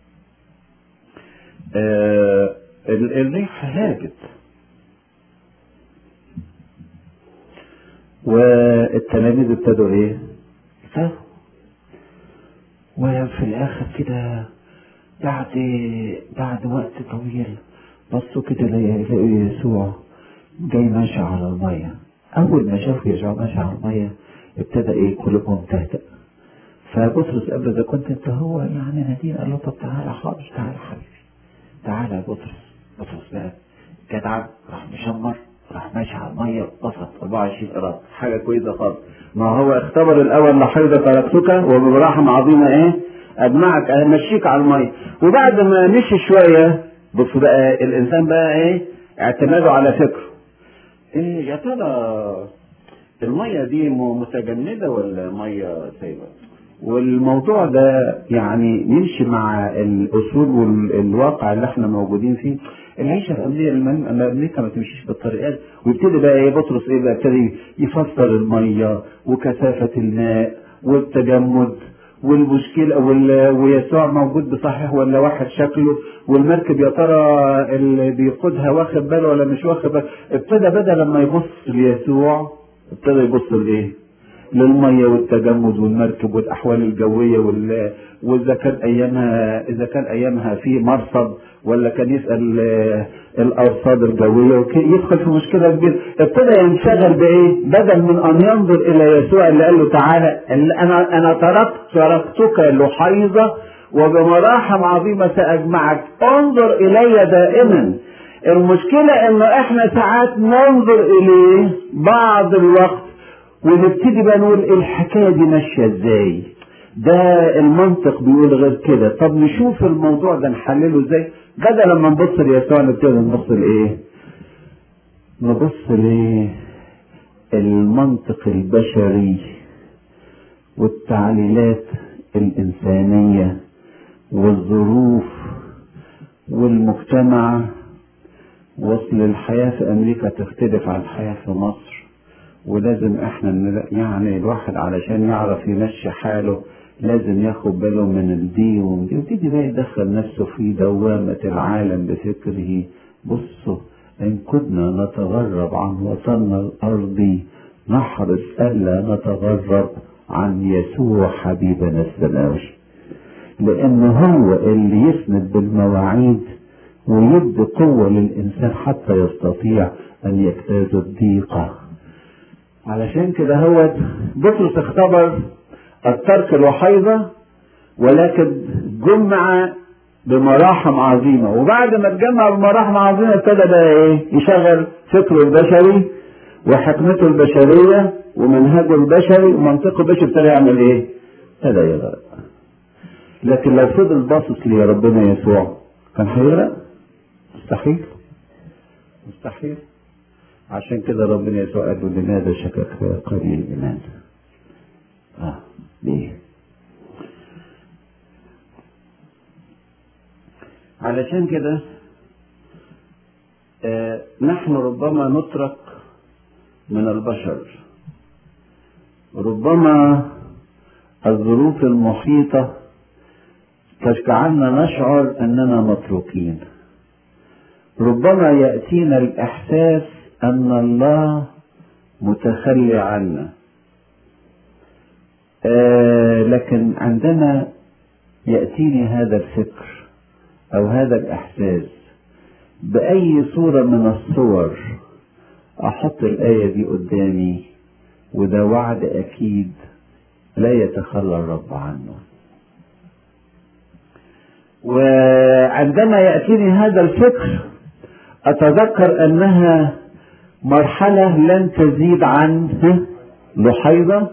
آه الريح هاجت والتلاميذ ابتدوا ايه؟ ابتدوا وفي الاخر كده بعد بعد وقت طويل بصوا كده لقوا يسوع جاي ماشي على المية أول ما شافوا يسوع ماشي على المية ابتدى إيه قلوبهم تهدأ فبطرس قال له إذا كنت أنت هو يعني نادين قال له طب تعالى خالص تعالى حبيبي تعالى يا بطرس بطرس بقى جدع راح مشمر راح ماشي على المية بسط 24 قراط حاجة كويسة خالص ما هو اختبر الأول لحيضة تركتك وبمراحم عظيمة إيه أجمعك أمشيك على المية وبعد ما مشي شوية بص بقى الإنسان بقى إيه اعتماده على فكره إيه يا ترى المية دي متجمدة ولا مية سايبة والموضوع ده يعني يمشي مع الأصول والواقع اللي احنا موجودين فيه العيشه الامنيه الامريكا ما تمشيش بالطريقات ويبتدي بقى ايه بطرس ايه بقى ابتدي يفسر الميه وكثافه الماء والتجمد والمشكلة وال... ويسوع موجود بصحيح ولا واحد شكله والمركب يا ترى اللي بيقودها واخد باله ولا مش واخد باله ابتدى بدل لما يبص ليسوع ابتدى يبص لايه؟ للميه والتجمد والمركب والاحوال الجويه وال... واذا كان ايامها اذا كان ايامها في مرصد ولا كان يسال الارصاد الجويه يدخل في مشكله كبيره ابتدى ينشغل بايه؟ بدل من ان ينظر الى يسوع اللي قال له تعالى انا انا تركت تركتك لحيظه وبمراحم عظيمه ساجمعك انظر الي دائما المشكله انه احنا ساعات ننظر اليه بعض الوقت ونبتدي بقى نقول الحكايه دي ماشيه ازاي؟ ده المنطق بيقول غير كده، طب نشوف الموضوع ده نحلله ازاي؟ بدل لما نبص ليسوع نبتدي نبص لايه؟ نبص لايه؟ المنطق البشري والتعليلات الإنسانية والظروف والمجتمع وصل الحياة في أمريكا تختلف عن الحياة في مصر ولازم احنا يعني الواحد علشان يعرف يمشي حاله لازم ياخد باله من الدي ومن دي وتيجي بقى يدخل نفسه في دوامة العالم بفكره بصوا إن كنا نتغرب عن وطننا الأرضي نحرص ألا نتغرب عن يسوع حبيبنا السماوي لأن هو اللي يسند بالمواعيد ويدي قوة للإنسان حتى يستطيع أن يجتاز الضيقة علشان كده هو بطرس اختبر الترك الوحيدة ولكن جمع بمراحم عظيمة وبعد ما اتجمع بمراحم عظيمة ابتدى بقى ايه يشغل فكره البشري وحكمته البشرية ومنهجه البشري ومنطقه البشري ابتدى يعمل ايه؟ ابتدى يغرق لكن لو فضل باصص لي ربنا يسوع كان هيغرق؟ مستحيل مستحيل عشان كده ربنا يسوع قال له لماذا شكك يا قليل الايمان؟ اه ليه؟ علشان كده آه نحن ربما نترك من البشر ربما الظروف المحيطة تجعلنا نشعر أننا متروكين ربما يأتينا الإحساس أن الله متخلي عنا آه لكن عندما يأتيني هذا الفكر أو هذا الإحساس بأي صورة من الصور أحط الآية دي قدامي وده وعد أكيد لا يتخلى الرب عنه وعندما يأتيني هذا الفكر أتذكر أنها مرحلة لن تزيد عن لحيضة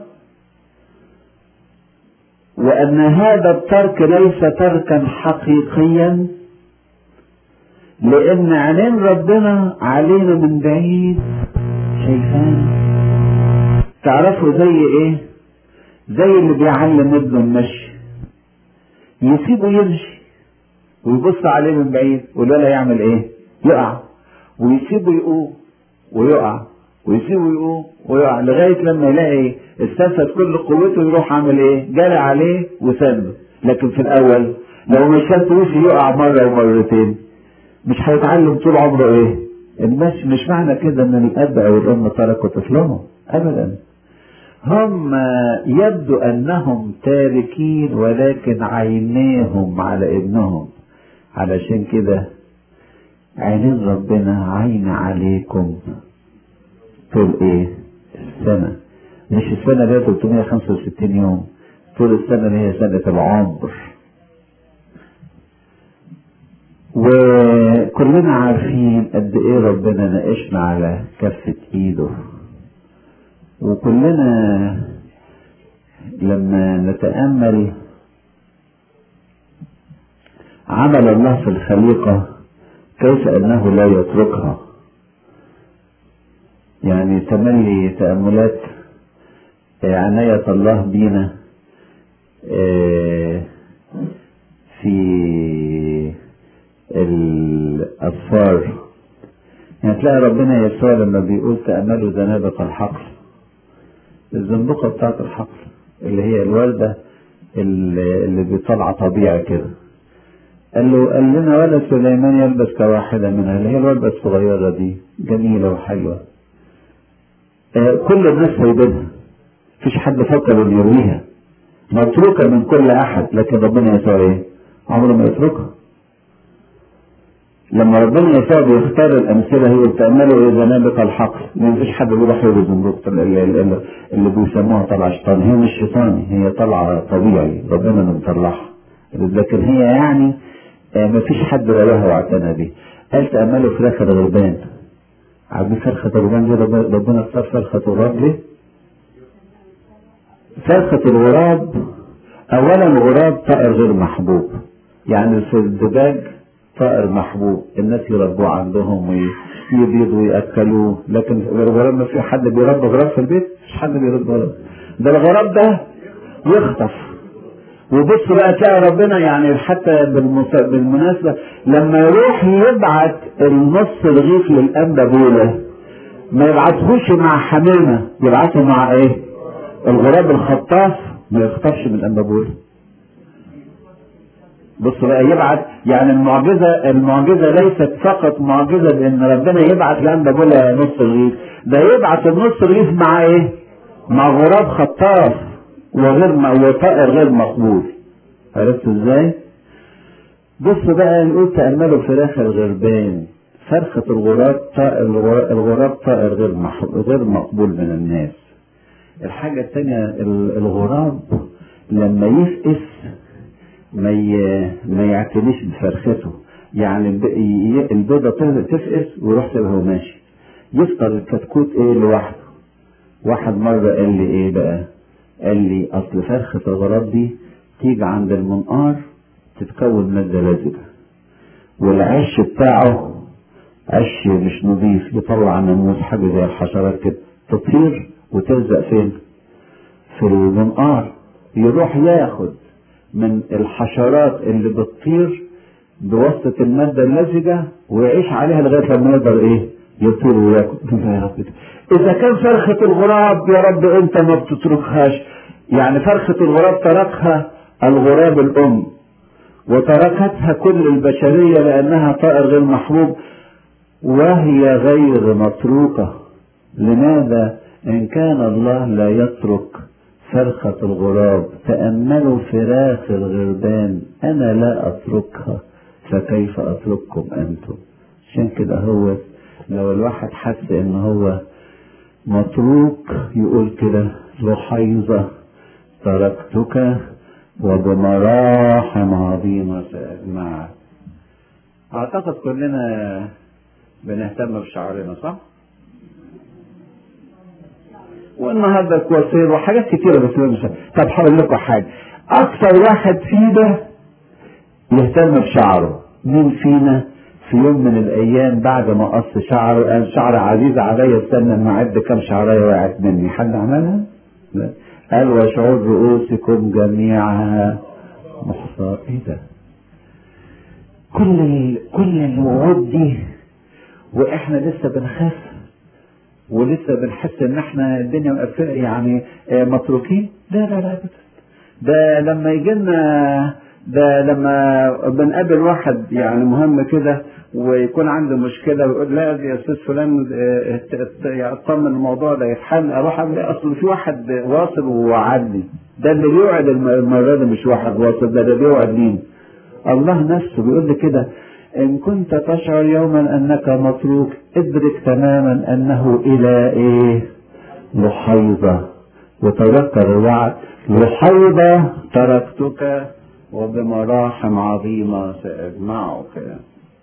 وأن هذا الترك ليس تركا حقيقيا لان عينين ربنا علينا من بعيد شايفانا تعرفوا زي ايه زي اللي بيعلم ابنه المشي يسيبه يمشي ويبص عليه من بعيد والولا يعمل ايه يقع ويسيبه يقوم ويقع ويسيبه يقوم ويقع لغايه لما يلاقي استنفذ كل قوته يروح عامل ايه جرى عليه وسنده لكن في الاول لو ما شدتوش يقع مره ومرتين مش هيتعلم طول عمره ايه المشي مش معنى كده ان الاب او الام تركوا طفلهم ابدا هم يبدو انهم تاركين ولكن عينيهم على ابنهم علشان كده عينين ربنا عين عليكم طول ايه السنة مش السنة اللي هي 365 يوم طول السنة اللي هي سنة العمر وكلنا عارفين قد ايه ربنا ناقشنا على كفة ايده وكلنا لما نتأمل عمل الله في الخليقة كيف أنه لا يتركها يعني تملي تأملات عناية الله بينا في الأطفال يعني تلاقي ربنا يسوع لما بيقول تأملوا زنابق الحقل الزنبقة بتاعت الحقل اللي هي الوردة اللي بيطلع طبيعي كده قال له قال لنا ولا سليمان يلبس كواحدة منها اللي هي الوردة الصغيرة دي جميلة وحلوة آه كل الناس سايبينها مفيش حد فكر انه يرويها متروكة من كل احد لكن ربنا يسوع ايه عمره ما يتركها لما ربنا يسوع بيختار الامثله هي بتعملوا ايه زنابق الحقل ما فيش حد بيروح يرد زنبقة اللي, اللي بيسموها طلع شيطان هي مش شيطاني هي طلعه طبيعي ربنا اللي مطلعها لكن هي يعني ما فيش حد رواها واعتنى بيه قال تأملوا فراخ الغربان عارفين فرخة الغربان دي ربنا اختار فرخة الغراب ليه؟ فرخة الغراب أولا الغراب طائر غير محبوب يعني في الدجاج طائر محبوب الناس يربوه عندهم ويبيضوا ويأكلوه لكن الغراب ما في حد بيربي غراب في البيت مش حد بيربي غراب ده الغراب ده يخطف وبص بقى تلاقي ربنا يعني حتى بالمناسبة لما يروح يبعت النص رغيف للأنبا بوله ما يبعتهوش مع حمامة يبعته مع ايه الغراب الخطاف ما يخطفش من الأنبا بوله بص بقى يبعت يعني المعجزة المعجزة ليست فقط معجزة بأن ربنا يبعت لأنبا بوله نص رغيف ده يبعت النص رغيف مع ايه مع غراب خطاف وغير وطائر غير مقبول عرفت ازاي بص بقى نقول تأملوا فراخ الغربان فرخة الغراب طائر الغراب طائر غير غير مقبول من الناس الحاجة الثانية الغراب لما يفقس ما ما يعتنيش بفرخته يعني البيضة تفقس ويروح سيبها وماشي يفطر الكتكوت ايه لوحده واحد مرة قال لي ايه بقى قال لي اصل فرخة الغراب دي تيجي عند المنقار تتكون مادة لزجة والعش بتاعه عش مش نظيف يطلع ناموس حاجة زي الحشرات كده تطير وتلزق فين في المنقار يروح ياخد من الحشرات اللي بتطير بواسطة المادة اللزجة ويعيش عليها لغاية لما يقدر ايه يطير وياكل يا رب اذا كان فرخة الغراب يا رب انت ما بتتركهاش يعني فرخة الغراب تركها الغراب الام وتركتها كل البشرية لانها طائر غير محبوب وهي غير متروكة لماذا ان كان الله لا يترك فرخة الغراب تأملوا فراخ الغربان انا لا اتركها فكيف اترككم انتم عشان كده هو لو الواحد حس ان هو متروك يقول كده لحيظة تركتك وبمراحم عظيمة سأجمعك أعتقد كلنا بنهتم بشعرنا صح؟ والنهارده كوافير وحاجات كتيرة بس مش طب هقول لكم حاجة أكثر واحد فينا يهتم بشعره مين فينا في يوم من الايام بعد ما قص شعره قال شعر عزيز عليا استنى اما اعد كام شعرايه وقعت مني حد عملها؟ لا قال وشعور رؤوسكم جميعها محصى ايه ده؟ كل ال... كل الوعود دي واحنا لسه بنخاف ولسه بنحس ان احنا الدنيا مقفله يعني آه، متروكين لا لا لا أبداً. ده لما يجي لنا ده لما بنقابل واحد يعني مهم كده ويكون عنده مشكله ويقول لا يا استاذ فلان آه، ات- ات- يعني اطمن الموضوع ده يتحل اروح اعمل ايه اصل في واحد واصل ووعدني ده اللي بيوعد الم- المره دي مش واحد واصل ده ده بيوعد مين؟ الله نفسه بيقول لي كده إن كنت تشعر يوما أنك متروك ادرك تماما أنه إلى إيه؟ لحيضة وتذكر الوعد لحيضة تركتك وبمراحم عظيمة سأجمعك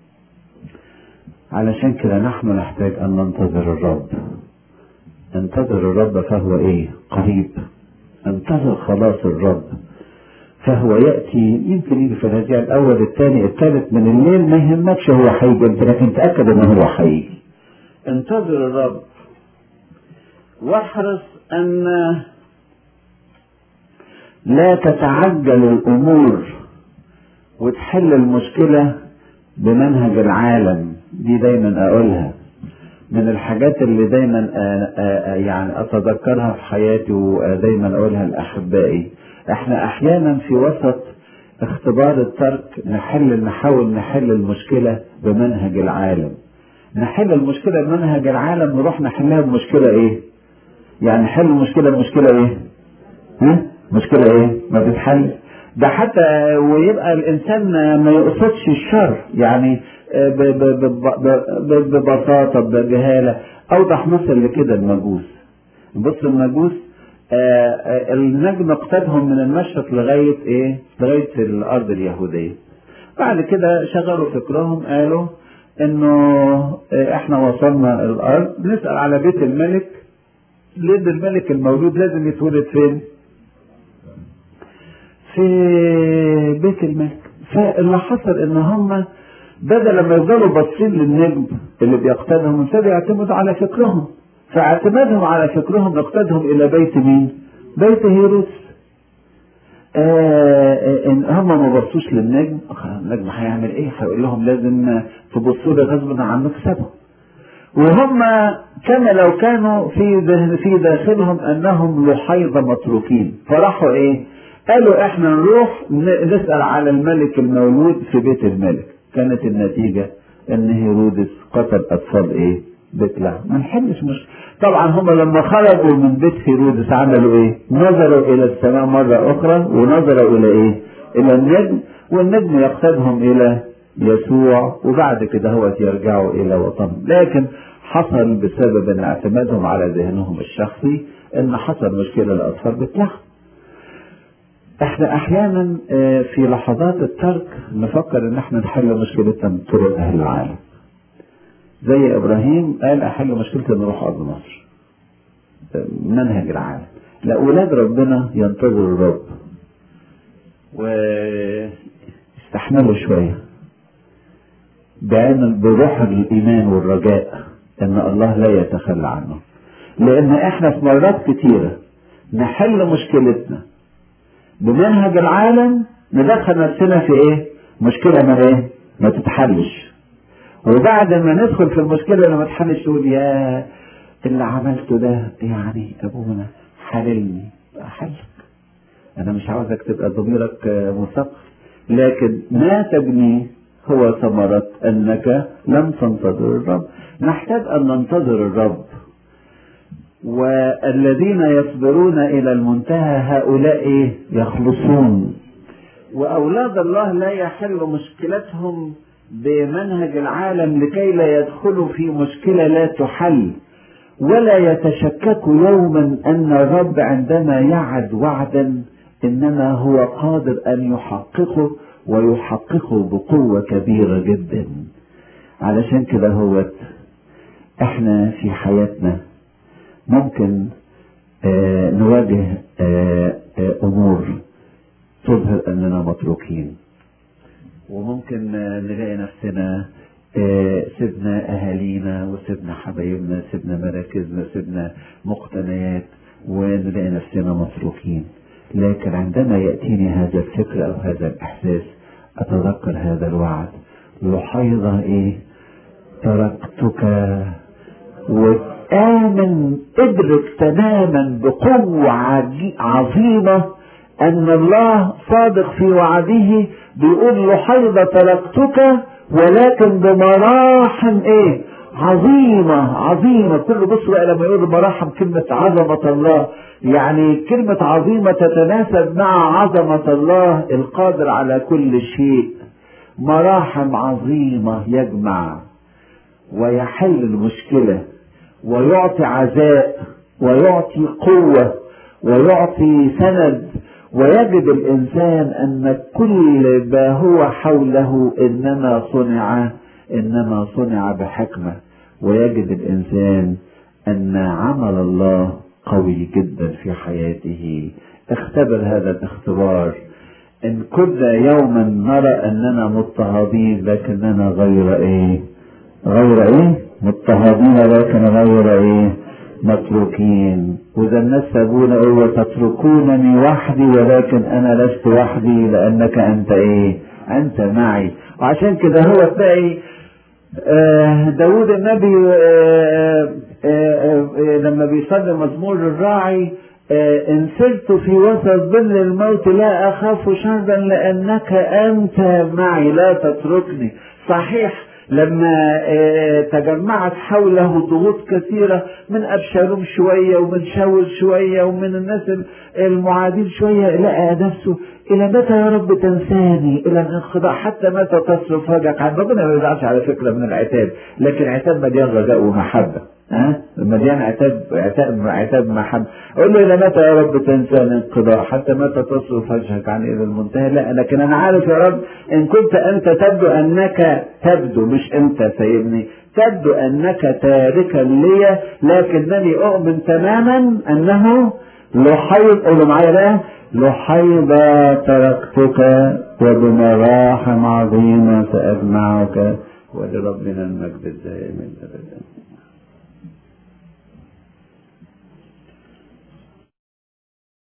علشان كده نحن نحتاج أن ننتظر الرب انتظر الرب فهو إيه؟ قريب انتظر خلاص الرب فهو يأتي يمكن يجي في الهزيع الأول الثاني الثالث من الليل ما يهمكش هو هيجي انت لكن تأكد ان هو هيجي انتظر الرب واحرص أن لا تتعجل الأمور وتحل المشكلة بمنهج العالم دي دايما أقولها من الحاجات اللي دايما آآ آآ يعني أتذكرها في حياتي ودايما أقولها لأحبائي احنا أحيانا في وسط اختبار الترك نحل نحاول نحل المشكلة بمنهج العالم نحل المشكلة بمنهج العالم نروح نحلها بمشكلة ايه يعني نحل المشكلة بمشكلة ايه ها مشكلة ايه ما بتتحل ده حتى ويبقى الانسان ما يقصدش الشر يعني ب- ب- ب- ب- ببساطة بجهالة اوضح مثل لكده المجوس بص المجوس آه، آه، النجم اقتادهم من المشرق لغاية ايه لغاية الارض اليهودية بعد كده شغلوا فكرهم قالوا انه آه، احنا وصلنا الارض نسأل على بيت الملك لان الملك المولود لازم يتولد فين في بيت الملك فاللي حصل ان هم بدل ما يفضلوا باصين للنجم اللي بيقتادهم ابتدوا يعتمدوا على فكرهم فاعتمادهم على فكرهم اقتادهم الى بيت مين؟ بيت هيروس آه ان هم ما بصوش للنجم النجم هيعمل ايه؟ هيقول لهم لازم تبصوا لي غصب عن مكسبه وهم كما لو كانوا في ذهن في داخلهم انهم لحيض متروكين فراحوا ايه؟ قالوا احنا نروح ن- نسال على الملك المولود في بيت الملك كانت النتيجه ان هيرودس قتل اطفال ايه؟ بيت لحم ما نحلش مش طبعا هم لما خرجوا من بيت هيرودس عملوا ايه؟ نظروا الى السماء مره اخرى ونظروا الى ايه؟ الى النجم والنجم يقتادهم الى يسوع وبعد كده هو يرجعوا الى وطنهم لكن حصل بسبب ان اعتمادهم على ذهنهم الشخصي ان حصل مشكله لاطفال بيت لحم احنا احيانا آه، في لحظات الترك نفكر ان احنا نحل مشكلتنا بطرق اهل العالم زي ابراهيم قال احل مشكلتي ان اروح ارض مصر آه، منهج العالم لا اولاد ربنا ينتظروا الرب ويستحملوا شويه بعين بروح الايمان والرجاء ان الله لا يتخلى عنه لان احنا في مرات كتيره نحل مشكلتنا بمنهج العالم ندخل نفسنا في ايه مشكله ما ايه ما تتحلش وبعد ما ندخل في المشكله اللي ما تحلش تقول يا اللي عملته ده يعني ابونا حللني حلك انا مش عاوزك تبقى ضميرك آه، مثقف لكن ما تبنيه هو ثمرة انك لم تنتظر الرب نحتاج ان ننتظر الرب والذين يصبرون الى المنتهى هؤلاء إيه؟ يخلصون واولاد الله لا يحل مشكلتهم بمنهج العالم لكي لا يدخلوا في مشكله لا تحل ولا يتشككوا يوما ان الرب عندما يعد وعدا انما هو قادر ان يحققه ويحققه بقوه كبيره جدا علشان كده هو احنا في حياتنا ممكن آه نواجه آه آه امور تظهر اننا متروكين وممكن آه نلاقي نفسنا آه، سيبنا اهالينا وسيبنا حبايبنا سيبنا مراكزنا سيبنا مقتنيات ونلاقي نفسنا متروكين لكن عندما يأتيني هذا الفكر أو هذا الإحساس أتذكر هذا الوعد لحيظة إيه تركتك وآمن ادرك تماما بقوة عجي- عظيمة أن الله صادق في وعده بيقول لحيظة تركتك ولكن بمراحم إيه عظيمة عظيمة كل بص بقى لما يقول مراحم كلمة عظمة الله يعني كلمة عظيمة تتناسب مع عظمة الله القادر على كل شيء مراحم عظيمة يجمع ويحل المشكلة ويعطي عزاء ويعطي قوة ويعطي سند ويجد الإنسان أن كل ما هو حوله إنما صنع إنما صنع بحكمة ويجد الإنسان أن عمل الله قوي جدا في حياته اختبر هذا الاختبار إن كنا يوما نرى أننا مضطهدين لكننا غير إيه غير إيه مضطهدين لكن غير إيه متروكين وإذا الناس سابونا إيه وتتركونني وحدي ولكن أنا لست وحدي لأنك أنت إيه أنت معي وعشان كده هو تلاقي آه، داود النبي آه، آه، آه، لما بيصلي مزمور الراعي آه، إن سرت في وسط ظل الموت لا أخاف شرا لأنك أنت معي لا تتركني صحيح لما آه، تجمعت حوله ضغوط كثيرة من أبشالوم شوية ومن شاول شوية ومن الناس المعادين شوية لقى نفسه إلى متى يا رب تنساني إلى الانقضاء حتى متى تصرف وجهك عن ربنا ما يزعلش على فكرة من العتاب لكن عتاب مليان رجاء ومحبة ها مليان عتاب عتاب عتاب محبة قول له إلى متى يا رب تنسى الانقضاء حتى متى تصرف وجهك عن إلى المنتهى لا لكن أنا عارف يا رب إن كنت أنت تبدو أنك تبدو مش أنت سيدني تبدو أنك تاركا لي لكنني أؤمن تماما أنه لحيض قولوا معايا بقى لحيض تركتك وبمراحم عظيمة سأجمعك ولربنا المجد الدائم أبدا